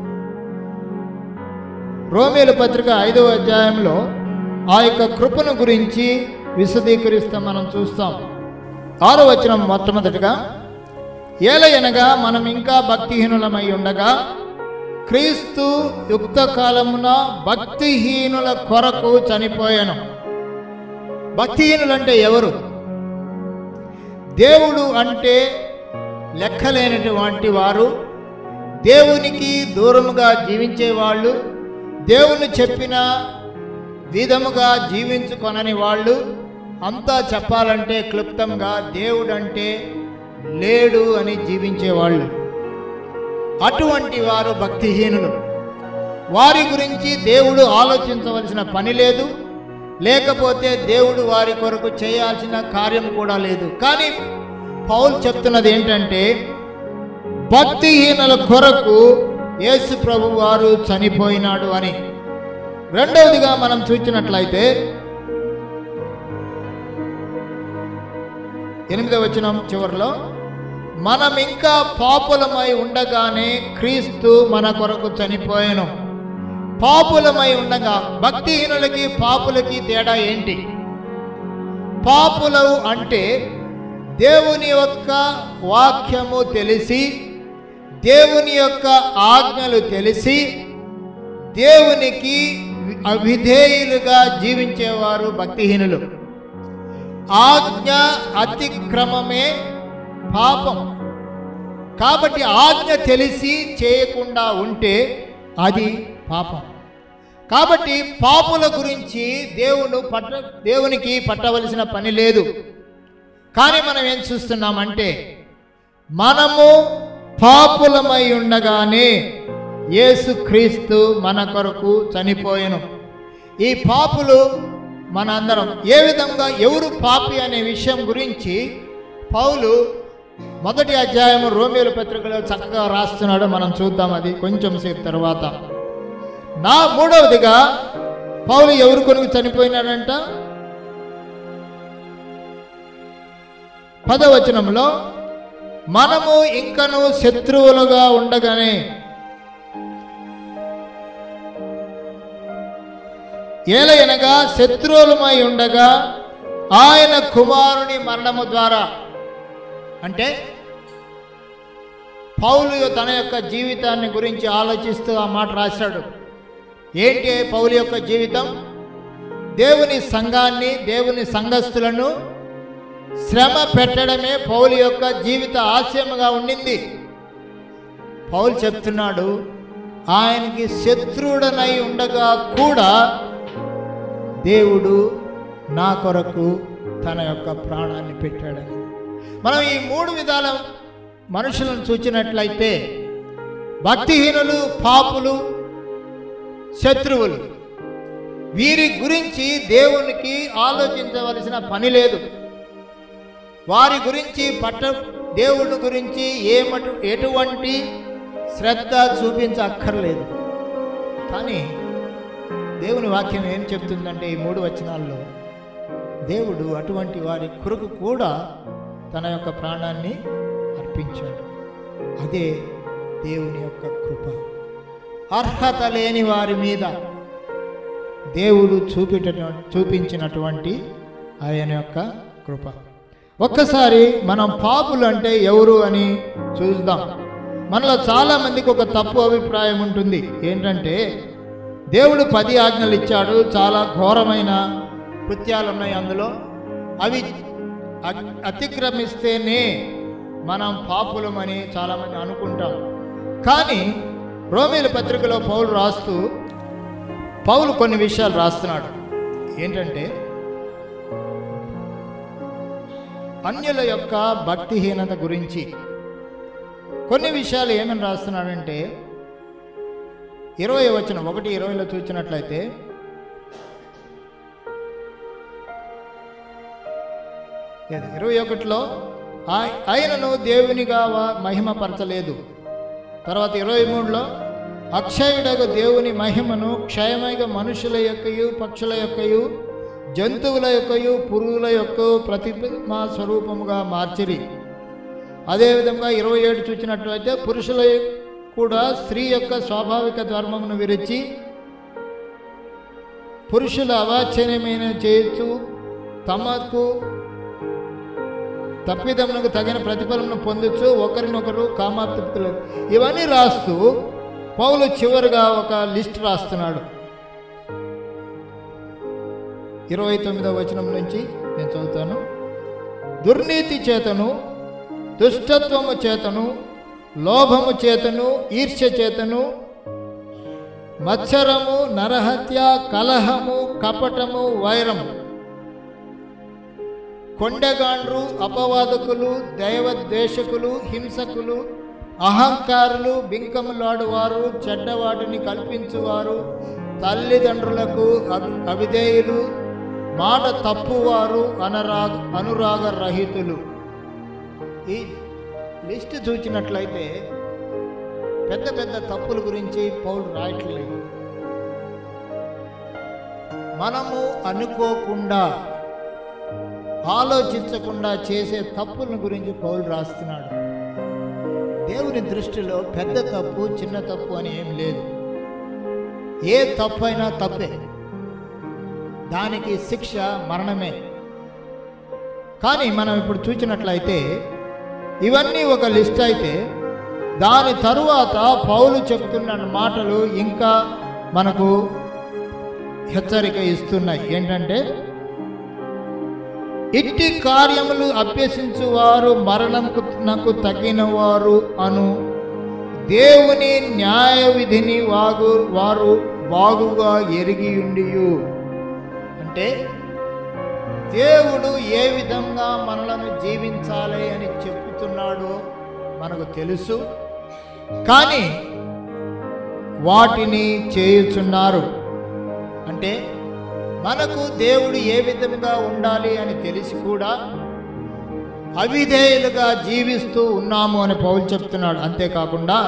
రోమేలు పత్రిక ఐదవ అధ్యాయంలో ఆ యొక్క కృపను గురించి విశదీకరిస్తాం మనం చూస్తాం ఆరో వచనం మొట్టమొదటిగా ఏలయనగా మనం ఇంకా భక్తిహీనులమై ఉండగా క్రీస్తు యుక్త కాలమున భక్తిహీనుల కొరకు చనిపోయాను భక్తిహీనులంటే ఎవరు దేవుడు అంటే లెక్కలేనటువంటి వారు దేవునికి దూరముగా జీవించేవాళ్ళు దేవుని చెప్పిన విధముగా జీవించుకొనని వాళ్ళు అంతా చెప్పాలంటే క్లుప్తంగా దేవుడంటే లేడు అని జీవించేవాళ్ళు అటువంటి వారు భక్తిహీనులు వారి గురించి దేవుడు ఆలోచించవలసిన పని లేదు లేకపోతే దేవుడు వారి కొరకు చేయాల్సిన కార్యం కూడా లేదు కానీ పౌలు చెప్తున్నది ఏంటంటే భక్తిహీనుల కొరకు యేసు ప్రభు వారు చనిపోయినాడు అని రెండవదిగా మనం చూసినట్లయితే ఎనిమిదవ వచనం చివరిలో మనం ఇంకా పాపులమై ఉండగానే క్రీస్తు మన కొరకు చనిపోయాను పాపులమై ఉండగా భక్తిహీనులకి పాపులకి తేడా ఏంటి పాపులు అంటే దేవుని యొక్క వాక్యము తెలిసి దేవుని యొక్క ఆజ్ఞలు తెలిసి దేవునికి అవిధేయులుగా జీవించేవారు భక్తిహీనులు ఆజ్ఞ అతిక్రమమే పాపం కాబట్టి ఆజ్ఞ తెలిసి చేయకుండా ఉంటే అది పాపం కాబట్టి పాపుల గురించి దేవుడు పట్ట దేవునికి పట్టవలసిన పని లేదు కానీ మనం ఏం చూస్తున్నామంటే మనము పాపులమై ఉండగానే యేసుక్రీస్తు మన కొరకు చనిపోయెను ఈ పాపులు మనందరం ఏ విధంగా ఎవరు పాపి అనే విషయం గురించి పౌలు మొదటి అధ్యాయం రోమియోల పత్రికలో చక్కగా రాస్తున్నాడు మనం చూద్దాం అది కొంచెం సేపు తర్వాత నా మూడవదిగా పౌలు ఎవరు కొనుకు చనిపోయినాడంట పదవచనంలో మనము ఇంకను శత్రువులుగా ఉండగానే ఏలయనగా శత్రువులమై ఉండగా ఆయన కుమారుని మరణము ద్వారా అంటే పౌలు తన యొక్క జీవితాన్ని గురించి ఆలోచిస్తూ ఆ మాట రాశాడు ఏంటి పౌలు యొక్క జీవితం దేవుని సంఘాన్ని దేవుని సంఘస్థులను శ్రమ పెట్టడమే పౌలు యొక్క జీవిత ఆశయముగా ఉండింది పౌలు చెప్తున్నాడు ఆయనకి శత్రువుడనై ఉండగా కూడా దేవుడు నా కొరకు తన యొక్క ప్రాణాన్ని పెట్టాడని మనం ఈ మూడు విధాల మనుషులను చూచినట్లయితే భక్తిహీనులు పాపులు శత్రువులు వీరి గురించి దేవునికి ఆలోచించవలసిన పని లేదు వారి గురించి పట్ట దేవుడి గురించి ఏమటు ఎటువంటి శ్రద్ధ చూపించక్కర్లేదు కానీ దేవుని వాక్యం ఏం చెప్తుందంటే ఈ మూడు వచనాల్లో దేవుడు అటువంటి వారి కొరకు కూడా తన యొక్క ప్రాణాన్ని అర్పించాడు అదే దేవుని యొక్క కృప అర్హత లేని వారి మీద దేవుడు చూపిట చూపించినటువంటి ఆయన యొక్క కృప ఒక్కసారి మనం పాపులు అంటే ఎవరు అని చూద్దాం మనలో చాలామందికి ఒక తప్పు అభిప్రాయం ఉంటుంది ఏంటంటే దేవుడు పది ఆజ్ఞలు ఇచ్చాడు చాలా ఘోరమైన కృత్యాలు ఉన్నాయి అందులో అవి అ- అతిక్రమిస్తేనే మనం పాపులమని చాలామంది అనుకుంటాం కానీ రోమేల పత్రికలో పౌలు రాస్తూ పౌలు కొన్ని విషయాలు రాస్తున్నాడు ఏంటంటే అన్యుల యొక్క భక్తిహీనత గురించి కొన్ని విషయాలు ఏమని రాస్తున్నాడంటే ఇరవై వచ్చిన ఒకటి ఇరవైలో చూసినట్లయితే లేదు, ఇరవై ఒకటిలో ఆయ- ఆయనను దేవునిగా వా- మహిమపరచలేదు తర్వాత ఇరవై మూడులో అక్షయుడగు దేవుని మహిమను క్షయమైగా మనుషుల యొక్కయు పక్షుల యొక్కయు జంతువుల యొక్కయు పురుగుల యొక్క ప్రతిమా స్వరూపముగా మార్చిరి అదేవిధంగా ఇరవై ఏడు చూసినట్లయితే పురుషుల కూడా స్త్రీ యొక్క స్వాభావిక ధర్మమును విరిచి పురుషుల అవాచ్యమైన చేయొచ్చు తమకు తప్పిదమునకు తగిన ప్రతిఫలమును పొందొచ్చు ఒకరినొకరు కామాతృప్తులు ఇవన్నీ రాస్తూ పౌలు చివరిగా ఒక లిస్ట్ రాస్తున్నాడు ఇరవై తొమ్మిదవ వచనం నుంచి నేను చదువుతాను దుర్నీతి చేతను దుష్టత్వము చేతను లోభము చేతను ఈర్ష్య చేతను మత్సరము నరహత్య కలహము కపటము వైరము కొండగాండ్రు అపవాదకులు దైవద్వేషకులు హింసకులు అహంకారులు బింకములాడువారు చెడ్డవాటిని కల్పించువారు తల్లిదండ్రులకు అవి- అవిధేయులు మాట తప్పువారు అనరాగ అనురాగ రహితులు ఈ లిస్ట్ చూచినట్లయితే పెద్ద పెద్ద తప్పుల గురించి పౌలు రాయట్లేదు మనము అనుకోకుండా ఆలోచించకుండా చేసే తప్పుల గురించి పౌలు రాస్తున్నాడు దేవుని దృష్టిలో పెద్ద తప్పు చిన్న తప్పు అని ఏం లేదు ఏ తప్పు అయినా తప్పే దానికి శిక్ష మరణమే కానీ మనం ఇప్పుడు చూసినట్లయితే ఇవన్నీ ఒక లిస్ట్ అయితే దాని తరువాత పౌలు చెప్తున్న మాటలు ఇంకా మనకు హెచ్చరిక ఇస్తున్నాయి ఏంటంటే ఇట్టి కార్యములు అభ్యసించువారు మరణంకు నాకు తగినవారు అను దేవుని న్యాయ విధిని వాగు వారు బాగుగా ఎరిగి ఉండియు అంటే దేవుడు ఏ విధంగా మనలను జీవించాలి అని చెప్తున్నాడో మనకు తెలుసు కానీ వాటిని చేయుచున్నారు అంటే మనకు దేవుడు ఏ విధంగా ఉండాలి అని తెలిసి కూడా అవిధేయులుగా జీవిస్తూ ఉన్నాము అని పౌలు చెప్తున్నాడు అంతేకాకుండా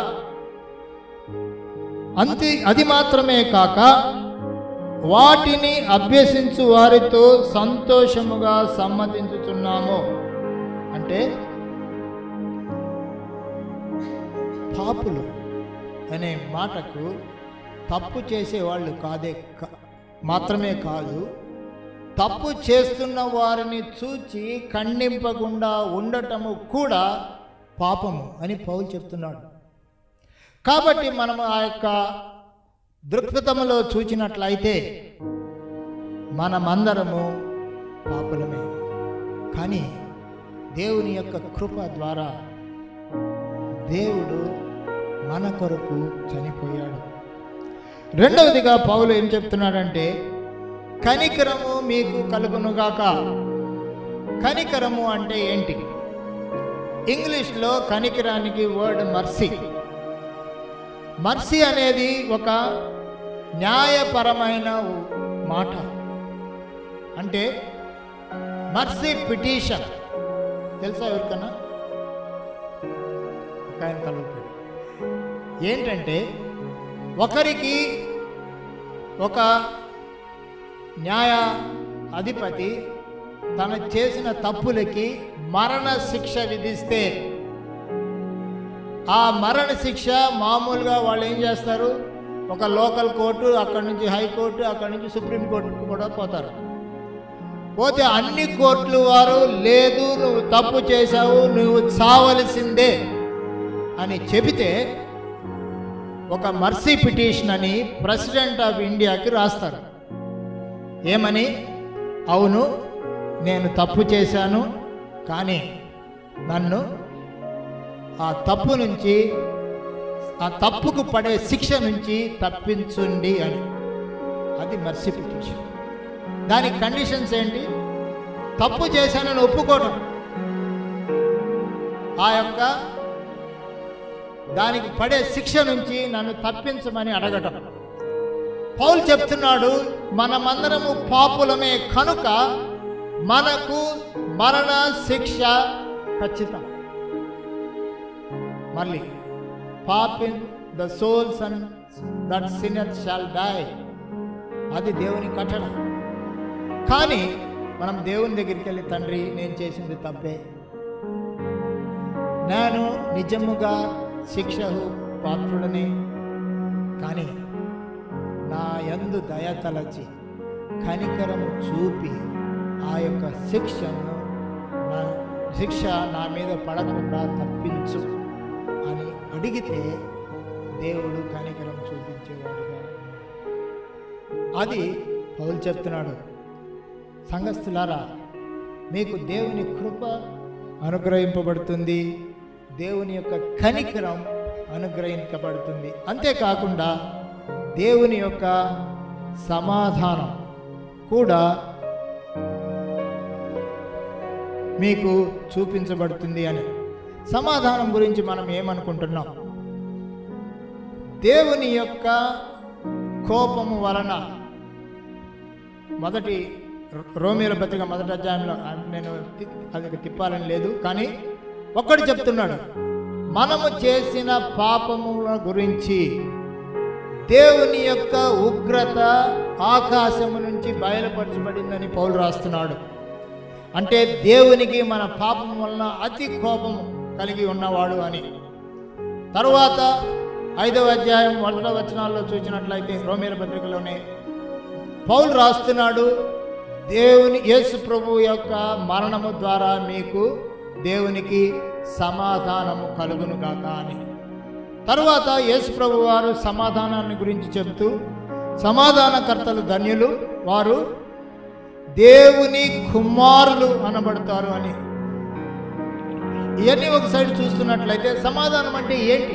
అంతే అది మాత్రమే కాక వాటిని అభ్యసించు వారితో సంతోషముగా సమ్మతించుతున్నాము అంటే పాపులు అనే మాటకు తప్పు చేసేవాళ్ళు కాదే కా- మాత్రమే కాదు తప్పు చేస్తున్న వారిని చూచి ఖండింపకుండా ఉండటము కూడా పాపము అని పౌలు చెప్తున్నాడు కాబట్టి మనము ఆ యొక్క దృక్పథములో చూచినట్లయితే మనమందరము పాపులమే కానీ దేవుని యొక్క కృప ద్వారా దేవుడు మన కొరకు చనిపోయాడు రెండవదిగా పౌలు ఏం చెప్తున్నాడంటే కనికరము మీకు కలుగునుగాక కనికరము అంటే ఏంటి ఇంగ్లీష్లో కనికరానికి వర్డ్ మర్సీ మర్సీ అనేది ఒక న్యాయపరమైన మాట అంటే మర్సీ పిటిషన్ తెలుసా ఎవరికన్నా ఒక ఆయన తలూపాడు ఏంటంటే ఒకరికి ఒక న్యాయ అధిపతి తను చేసిన తప్పులకి మరణ శిక్ష విధిస్తే ఆ మరణ శిక్ష మామూలుగా వాళ్ళు ఏం చేస్తారు ఒక లోకల్ కోర్టు అక్కడి నుంచి హైకోర్టు అక్కడి నుంచి సుప్రీం కోర్టుకు కూడా పోతారు పోతే అన్ని కోర్టులు వారు లేదు నువ్వు తప్పు చేశావు నువ్వు చావలసిందే అని చెబితే ఒక మర్సీ పిటిషన్ అని ప్రెసిడెంట్ ఆఫ్ ఇండియాకి రాస్తారు ఏమని అవును నేను తప్పు చేశాను కానీ నన్ను ఆ తప్పు నుంచి ఆ తప్పుకు పడే శిక్ష నుంచి తప్పించుండి అని అది మర్సీ పిటిషన్ దానికి కండిషన్స్ ఏంటి తప్పు చేశానని ఒప్పుకోవడం ఆ యొక్క దానికి పడే శిక్ష నుంచి నన్ను తప్పించమని అడగటం పౌలు చెప్తున్నాడు మనమందరము పాపులమే కనుక మనకు మరణ శిక్ష ఖచ్చితం మళ్ళీ పాపిన్ the souls and that sinner shall die అది దేవుని కట్టడ కానీ మనం దేవుని దగ్గరికి వెళ్ళి తండ్రి నేను చేసింది తప్పే నేను నిజముగా శిక్షకు పాత్రుడని కానీ నా యందు దయ తలచి కనికరము చూపి ఆ యొక్క శిక్షను నా శిక్ష నా మీద పడకుండా తప్పించు అని అడిగితే దేవుడు కనికరం చూపించేవాడుగా ఉన్నాడు. అది పౌలు చెప్తున్నాడు సంఘస్థులారా మీకు దేవుని కృప అనుగ్రహింపబడుతుంది దేవుని యొక్క కనికరం అనుగ్రహించబడుతుంది అంతేకాకుండా దేవుని యొక్క సమాధానం కూడా మీకు చూపించబడుతుంది అని సమాధానం గురించి మనం ఏమనుకుంటున్నాం దేవుని యొక్క కోపము వలన మొదటి రోమిల పత్రిక మొదటి అధ్యాయంలో ఆ, నేను తి- అది తిప్పాలని లేదు కానీ ఒక్కటి చెప్తున్నాడు మనము చేసిన పాపముల గురించి దేవుని యొక్క ఉగ్రత ఆకాశము నుంచి బయలుపరచబడిందని పౌలు రాస్తున్నాడు అంటే దేవునికి మన పాపం వలన అతి కోపము కలిగి ఉన్నవాడు అని తరువాత ఐదవ అధ్యాయం మొదటి వచనాల్లో చూసినట్లయితే రోమేల పత్రికలోనే పౌలు రాస్తున్నాడు దేవుని యేసు ప్రభు యొక్క మరణము ద్వారా మీకు దేవునికి సమాధానము కలుగును గాక అని తరువాత యేసు ప్రభు వారు సమాధానాన్ని గురించి చెబుతూ సమాధానకర్తలు ధన్యులు వారు దేవుని కుమారులు అనబడతారు అని ఇవన్నీ ఒక సైడ్ చూస్తున్నట్లయితే సమాధానం అంటే ఏంటి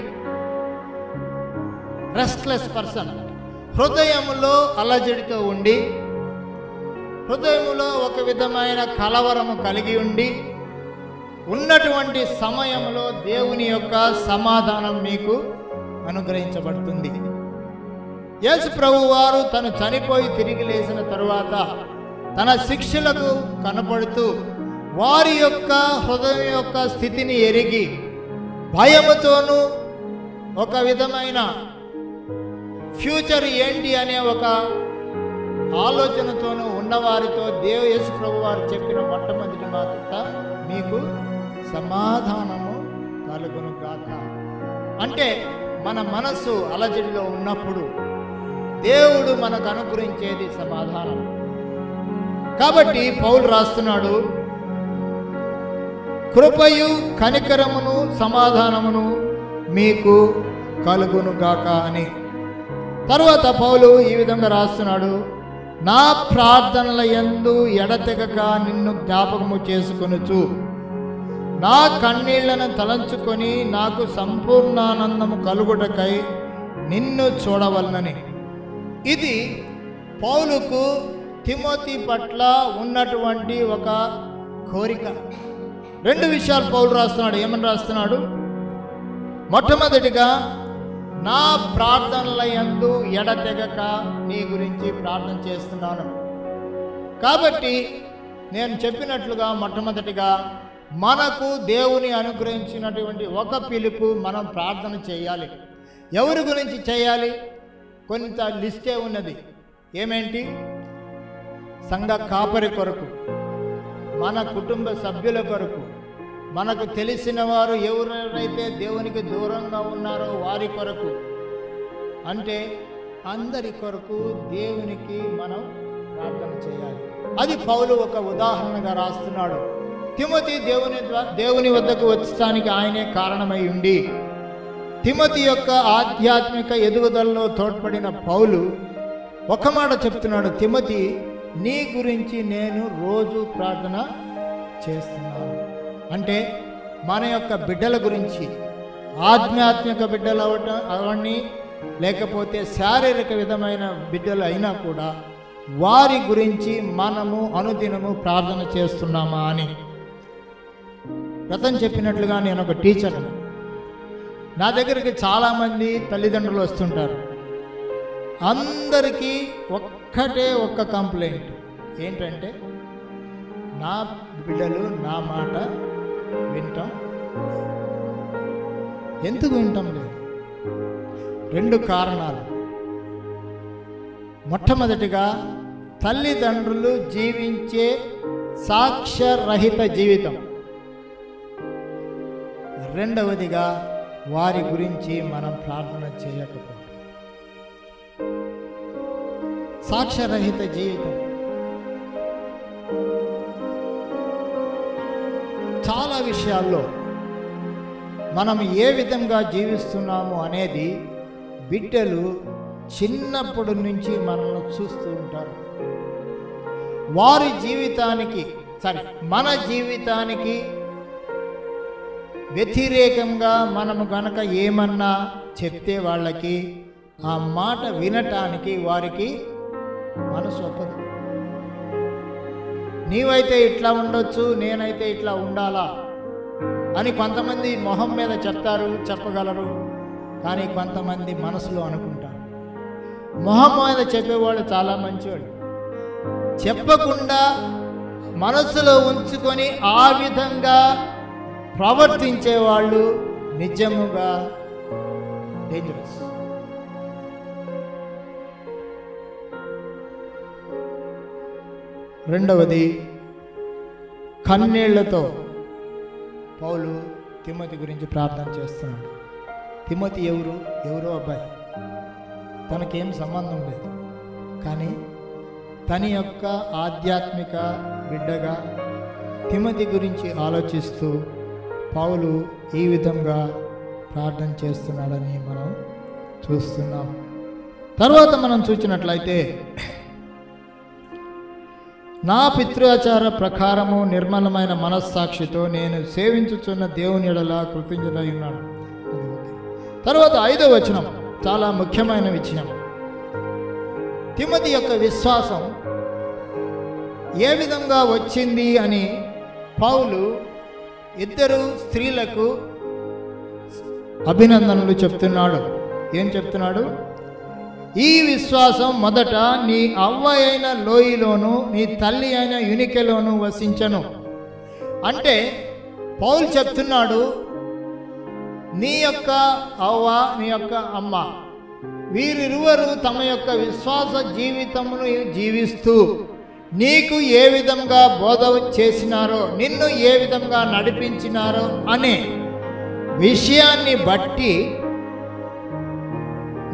రెస్ట్లెస్ పర్సన్ హృదయములో అలజడితో ఉండి హృదయములో ఒక విధమైన కలవరము కలిగి ఉండి ఉన్నటువంటి సమయంలో దేవుని యొక్క సమాధానం మీకు అనుగ్రహించబడుతుంది యేసు ప్రభు వారు తను చనిపోయి తిరిగి లేచిన తరువాత తన శిష్యులకు కనపడుతూ వారి యొక్క హృదయం యొక్క స్థితిని ఎరిగి భయముతోనూ ఒక విధమైన ఫ్యూచర్ ఏంటి అనే ఒక ఆలోచనతోనూ ఉన్నవారితో దేవ యేసు ప్రభు వారు చెప్పిన మొట్టమొదటి మాట మీకు సమాధానము కలుగును గాక అంటే మన మనస్సు అలజడిలో ఉన్నప్పుడు దేవుడు మనకు అనుగ్రహించేది సమాధానం కాబట్టి పౌలు రాస్తున్నాడు కృపయు కనికరమును సమాధానమును మీకు కలుగును గాక అని తర్వాత పౌలు ఈ విధంగా రాస్తున్నాడు నా ప్రార్థనల యందు ఎడతెగక నిన్ను జ్ఞాపకము చేసుకొనుచు నా కన్నీళ్లను తలంచుకొని నాకు సంపూర్ణానందము కలుగుటకై నిన్ను చూడవలనని ఇది పౌలుకు తిమోతి పట్ల ఉన్నటువంటి ఒక కోరిక రెండు విషయాలు పౌలు రాస్తున్నాడు ఏమని రాస్తున్నాడు మొట్టమొదటిగా నా ప్రార్థనల యందు ఎడతెగక నీ గురించి ప్రార్థన చేస్తున్నాను కాబట్టి నేను చెప్పినట్లుగా మొట్టమొదటిగా మనకు దేవుని అనుగ్రహించినటువంటి ఒక పిలుపు మనం ప్రార్థన చేయాలి ఎవరి గురించి చేయాలి కొంత లిస్టే ఉన్నది ఏమేంటి సంఘ కాపరి కొరకు మన కుటుంబ సభ్యుల కొరకు మనకు తెలిసిన వారు ఎవరెవరైతే దేవునికి దూరంగా ఉన్నారో వారి కొరకు అంటే అందరి కొరకు దేవునికి మనం ప్రార్థన చేయాలి అది పౌలు ఒక ఉదాహరణగా రాస్తున్నాడు తిమతి దేవుని ద్వా- దేవుని వద్దకు వచ్చడానికి ఆయనే కారణమై ఉండి తిమతి యొక్క ఆధ్యాత్మిక ఎదుగుదలలో తోడ్పడిన పౌలు ఒక మాట చెప్తున్నాడు తిమతి నీ గురించి నేను రోజు ప్రార్థన చేస్తున్నాను అంటే మన యొక్క బిడ్డల గురించి ఆధ్యాత్మిక బిడ్డలు అవటం అవన్నీ లేకపోతే శారీరక విధమైన బిడ్డలు అయినా కూడా వారి గురించి మనము అనుదినము ప్రార్థన చేస్తున్నామా అని రతన్ చెప్పినట్లుగా నేను ఒక టీచర్ని నా దగ్గరికి చాలామంది తల్లిదండ్రులు వస్తుంటారు అందరికీ ఒక్కటే ఒక్క కంప్లైంట్ ఏంటంటే నా బిడ్డలు నా మాట వింటాం ఎందుకు వింటాం లేదు రెండు కారణాలు మొట్టమొదటిగా తల్లిదండ్రులు జీవించే సాక్ష్యరహిత జీవితం రెండవదిగా వారి గురించి మనం ప్రార్థన చేయకపోవడం సాక్ష్యరహిత జీవితం చాలా విషయాల్లో మనం ఏ విధంగా జీవిస్తున్నాము అనేది బిడ్డలు చిన్నప్పటి నుంచి మనల్ని చూస్తూ ఉంటారు వారి జీవితానికి సరే మన జీవితానికి వ్యతిరేకంగా మనము గనక ఏమన్నా చెప్తే వాళ్ళకి ఆ మాట వినటానికి వారికి మనసు ఒప్పదు నీవైతే ఇట్లా ఉండొచ్చు నేనైతే ఇట్లా ఉండాలా అని కొంతమంది మొహం మీద చెప్తారు చెప్పగలరు కానీ కొంతమంది మనసులో అనుకుంటారు మొహం మీద చెప్పేవాళ్ళు చాలా మంచివాళ్ళు చెప్పకుండా మనసులో ఉంచుకొని ఆ విధంగా ప్రవర్తించే వాళ్ళు నిజముగా డేంజరస్ రెండవది కన్నీళ్లతో పౌలు తిమ్మతి గురించి ప్రార్థన చేస్తున్నాడు తిమ్మతి ఎవరు ఎవరో అబ్బాయి తనకేం సంబంధం లేదు కానీ తన యొక్క ఆధ్యాత్మిక బిడ్డగా తిమ్మతి గురించి ఆలోచిస్తూ పౌలు ఈ విధంగా ప్రార్థన చేస్తున్నాడని మనం చూస్తున్నాం తర్వాత మనం చూసినట్లయితే నా పితృాచార ప్రకారము నిర్మలమైన మనస్సాక్షితో నేను సేవించుచున్న దేవుని ఎడలా కృతజ్ఞతై ఉన్నాడు అది ఓకే. తర్వాత ఐదో వచనం చాలా ముఖ్యమైన విషయం తిమతి యొక్క విశ్వాసం ఏ విధంగా వచ్చింది అని పౌలు ఇద్దరు స్త్రీలకు అభినందనలు చెప్తున్నాడు ఏం చెప్తున్నాడు ఈ విశ్వాసం మొదట నీ అవ్వ అయిన లోయలోను నీ తల్లి అయిన యునికెలోను వసించను అంటే పౌలు చెప్తున్నాడు నీ యొక్క అవ్వ నీ యొక్క అమ్మ వీరిరువరు తమ యొక్క విశ్వాస జీవితమును జీవిస్తూ నీకు ఏ విధంగా బోధ చేసినారో నిన్ను ఏ విధంగా నడిపించినారో అనే విషయాన్ని బట్టి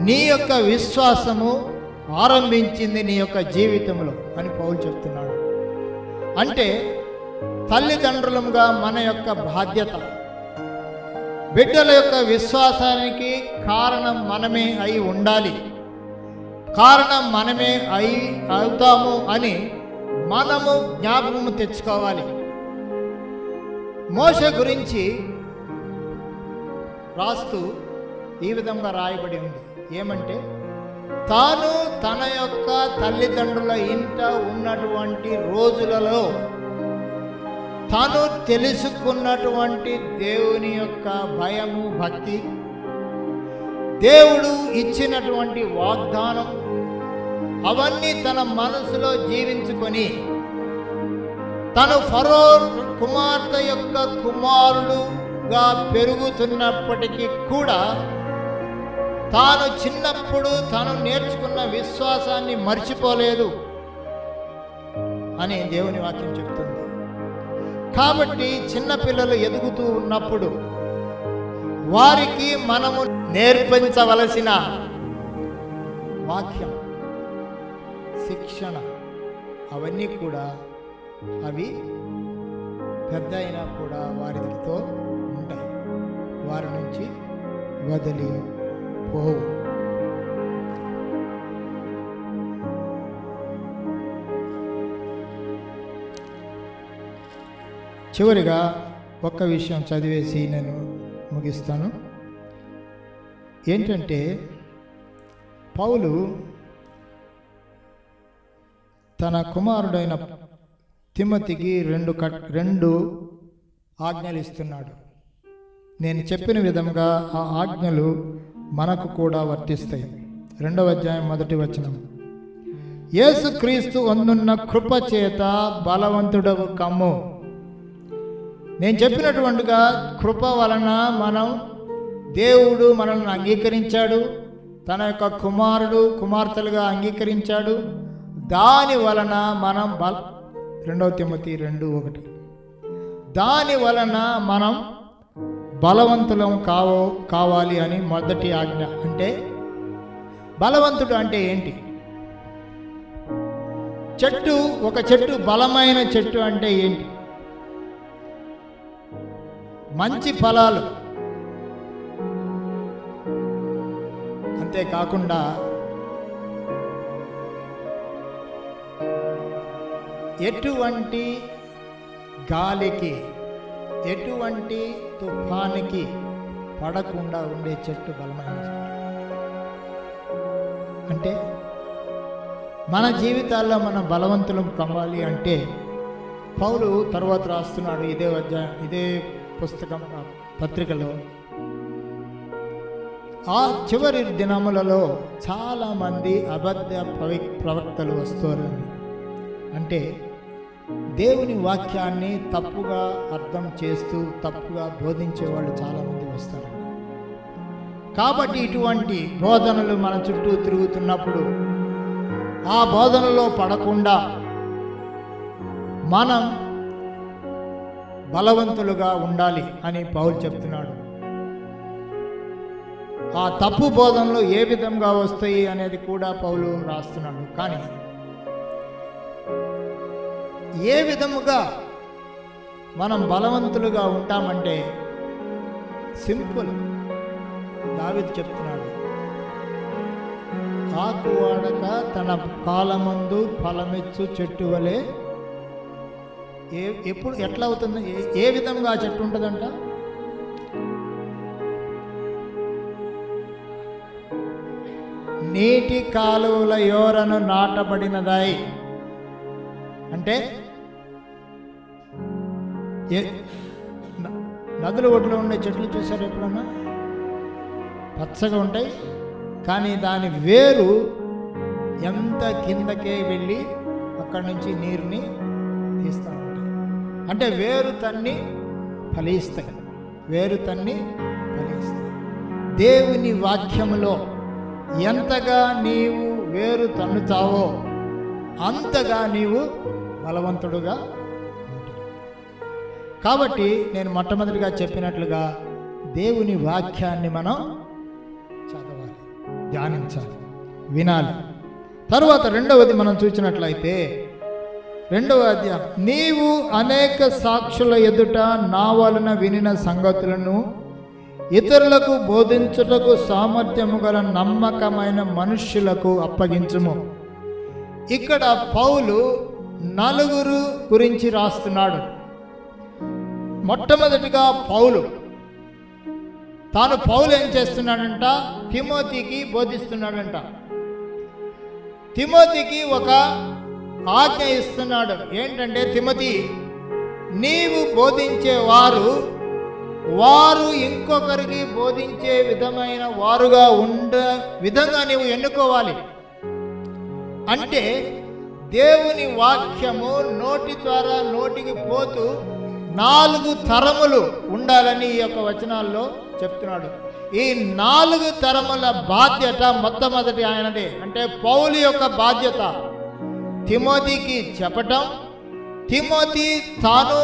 నీ యొక్క విశ్వాసము ఆరంభించింది నీ యొక్క జీవితంలో అని పౌలు చెప్తున్నాడు అంటే తల్లిదండ్రులుగా మన యొక్క బాధ్యత బిడ్డల యొక్క విశ్వాసానికి కారణం మనమే అయి ఉండాలి కారణం మనమే అయి అవుతాము అని మనము జ్ఞాపకము తెచ్చుకోవాలి మోస గురించి రాస్తూ ఈ విధంగా రాయబడి ఉంది ఏమంటే తాను తన యొక్క తల్లిదండ్రుల ఇంట ఉన్నటువంటి రోజులలో తాను తెలుసుకున్నటువంటి దేవుని యొక్క భయము భక్తి దేవుడు ఇచ్చినటువంటి వాగ్దానం అవన్నీ తన మనసులో జీవించుకొని తను ఫరో కుమార్తె యొక్క కుమారుడుగా పెరుగుతున్నప్పటికీ కూడా తాను చిన్నప్పుడు తాను నేర్చుకున్న విశ్వాసాన్ని మర్చిపోలేదు అని దేవుని వాక్యం చెప్తుంది కాబట్టి చిన్నపిల్లలు ఎదుగుతూ ఉన్నప్పుడు వారికి మనము నేర్పించవలసిన వాక్యం శిక్షణ అవన్నీ కూడా అవి పెద్ద అయినా కూడా వారితో ఉంటాయి వారి నుంచి వదిలి పోవు చివరిగా ఒక్క విషయం చదివేసి నేను ముగిస్తాను ఏంటంటే పౌలు తన కుమారుడైన తిమ్మతికి రెండు కట్ రెండు ఆజ్ఞలు ఇస్తున్నాడు నేను చెప్పిన విధంగా ఆ ఆజ్ఞలు మనకు కూడా వర్తిస్తాయి రెండవ అధ్యాయం మొదటి వచనం యేసుక్రీస్తు అందున్న కృప చేత బలవంతుడవు కమ్ము నేను చెప్పినటువంటిగా కృప వలన మనం దేవుడు మనల్ని అంగీకరించాడు తన యొక్క కుమారుడు కుమార్తెలుగా అంగీకరించాడు దాని వలన మనం బల రెండవ తిమ్మతి రెండు ఒకటి దాని వలన మనం బలవంతులం కావో కావాలి అని మొదటి ఆజ్ఞ అంటే బలవంతుడు అంటే ఏంటి చెట్టు ఒక చెట్టు బలమైన చెట్టు అంటే ఏంటి మంచి ఫలాలు అంతేకాకుండా ఎటువంటి గాలికి ఎటువంటి తుఫానికి పడకుండా ఉండే చెట్టు బలమైన చెట్టు అంటే మన జీవితాల్లో మనం బలవంతులం కమ్మాలి అంటే పౌలు తర్వాత రాస్తున్నాడు ఇదే అధ్యాయం ఇదే పుస్తకం ఆ పత్రికలో ఆ చివరి దినములలో చాలామంది అబద్ధ ప్రవి ప్రవక్తలు వస్తారని అంటే దేవుని వాక్యాన్ని తప్పుగా అర్థం చేస్తూ తప్పుగా బోధించే వాళ్ళు చాలామంది వస్తారు కాబట్టి ఇటువంటి బోధనలు మన చుట్టూ తిరుగుతున్నప్పుడు ఆ బోధనలో పడకుండా మనం బలవంతులుగా ఉండాలి అని పౌలు చెప్తున్నాడు ఆ తప్పు బోధనలు ఏ విధంగా వస్తాయి అనేది కూడా పౌలు రాస్తున్నాడు కానీ ఏ విధముగా మనం బలవంతులుగా ఉంటామంటే సింపుల్ దావిద్ చెప్తున్నాడు ఆకు వాడక తన కాలమందు ఫలమిచ్చు చెట్టు వలె ఏ ఎప్పుడు ఎట్లా అవుతుంది ఏ- ఏ విధంగా ఆ చెట్టు ఉంటుందంట నీటి కాలువల యోరను నాటబడినదాయి అంటే ఏ న- నదుల ఒడ్లో ఉండే చెట్లు చూసారు ఎప్పుడన్నా పచ్చగా ఉంటాయి కానీ దాని వేరు ఎంత కిందకే వెళ్ళి అక్కడి నుంచి నీరుని తీస్తూ ఉంటాయి అంటే వేరు తన్ని ఫలిస్తాయి వేరు తన్ని ఫలిస్తాయి దేవుని వాక్యములో ఎంతగా నీవు వేరు తన్నుతావో అంతగా నీవు బలవంతుడుగా ఉంటావు కాబట్టి నేను మొట్టమొదటిగా చెప్పినట్లుగా దేవుని వాక్యాన్ని మనం చదవాలి ధ్యానించాలి వినాలి తరువాత రెండవది మనం చూసినట్లయితే రెండవ అధ్యాయం నీవు అనేక సాక్షుల ఎదుట నా వలన వినిన సంగతులను ఇతరులకు బోధించుటకు సామర్థ్యము గల నమ్మకమైన మనుష్యులకు అప్పగించుము ఇక్కడ పౌలు నలుగురు గురించి రాస్తున్నాడు మొట్టమొదటిగా పౌలు తాను పౌలు ఏం చేస్తున్నాడంట తిమోతికి బోధిస్తున్నాడంట తిమోతికి ఒక ఆజ్ఞ ఇస్తున్నాడు ఏంటంటే తిమతి నీవు బోధించే వారు వారు ఇంకొకరికి బోధించే విధమైన వారుగా ఉండ విధంగా నీవు ఎన్నుకోవాలి అంటే దేవుని వాక్యము నోటి ద్వారా నోటికి పోతూ నాలుగు తరములు ఉండాలని ఈ యొక్క వచనాల్లో చెప్తున్నాడు ఈ నాలుగు తరముల బాధ్యత మొట్టమొదటి ఆయనదే అంటే పౌలు యొక్క బాధ్యత తిమోతికి చెప్పటం తిమోతి తాను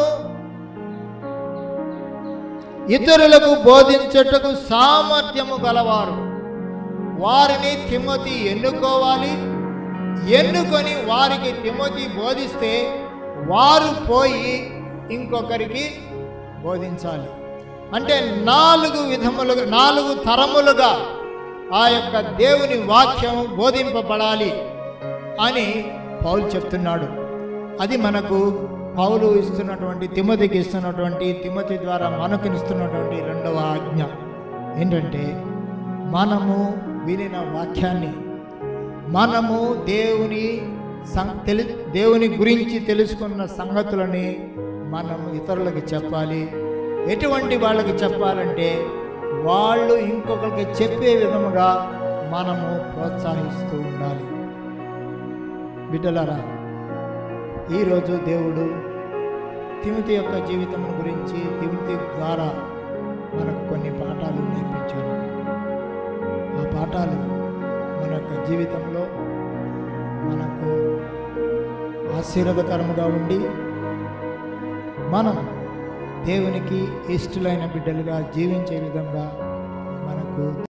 ఇతరులకు బోధించుటకు సామర్థ్యము గలవారు వారిని తిమోతి ఎన్నుకోవాలి ఎన్నుకొని వారికి తిమోతి బోధిస్తే వారు పోయి ఇంకొకరికి బోధించాలి అంటే నాలుగు విధములుగా నాలుగు తరములుగా ఆ యొక్క దేవుని వాక్యం బోధింపబడాలి అని పౌలు చెప్తున్నాడు అది మనకు పౌలు ఇస్తున్నటువంటి తిమతికి ఇస్తున్నటువంటి తిమతి ద్వారా మనకు ఇస్తున్నటువంటి రెండవ ఆజ్ఞ ఏంటంటే మనము వినిన వాక్యాన్ని మనము దేవుని సం తెలి దేవుని గురించి తెలుసుకున్న సంగతులని మనము ఇతరులకు చెప్పాలి ఎటువంటి వాళ్ళకి చెప్పాలంటే వాళ్ళు ఇంకొకరికి చెప్పే విధముగా మనము ప్రోత్సహిస్తూ ఉండాలి బిడ్డలారా ఈరోజు దేవుడు తిమితి యొక్క జీవితం గురించి తిమితి ద్వారా మనకు కొన్ని పాఠాలు నేర్పించాడు ఆ పాఠాలు మన యొక్క జీవితంలో మనకు ఆశీర్వదకరముగా ఉండి మనం దేవునికి ఇష్టలైన బిడ్డలుగా జీవించే విధంగా మనకు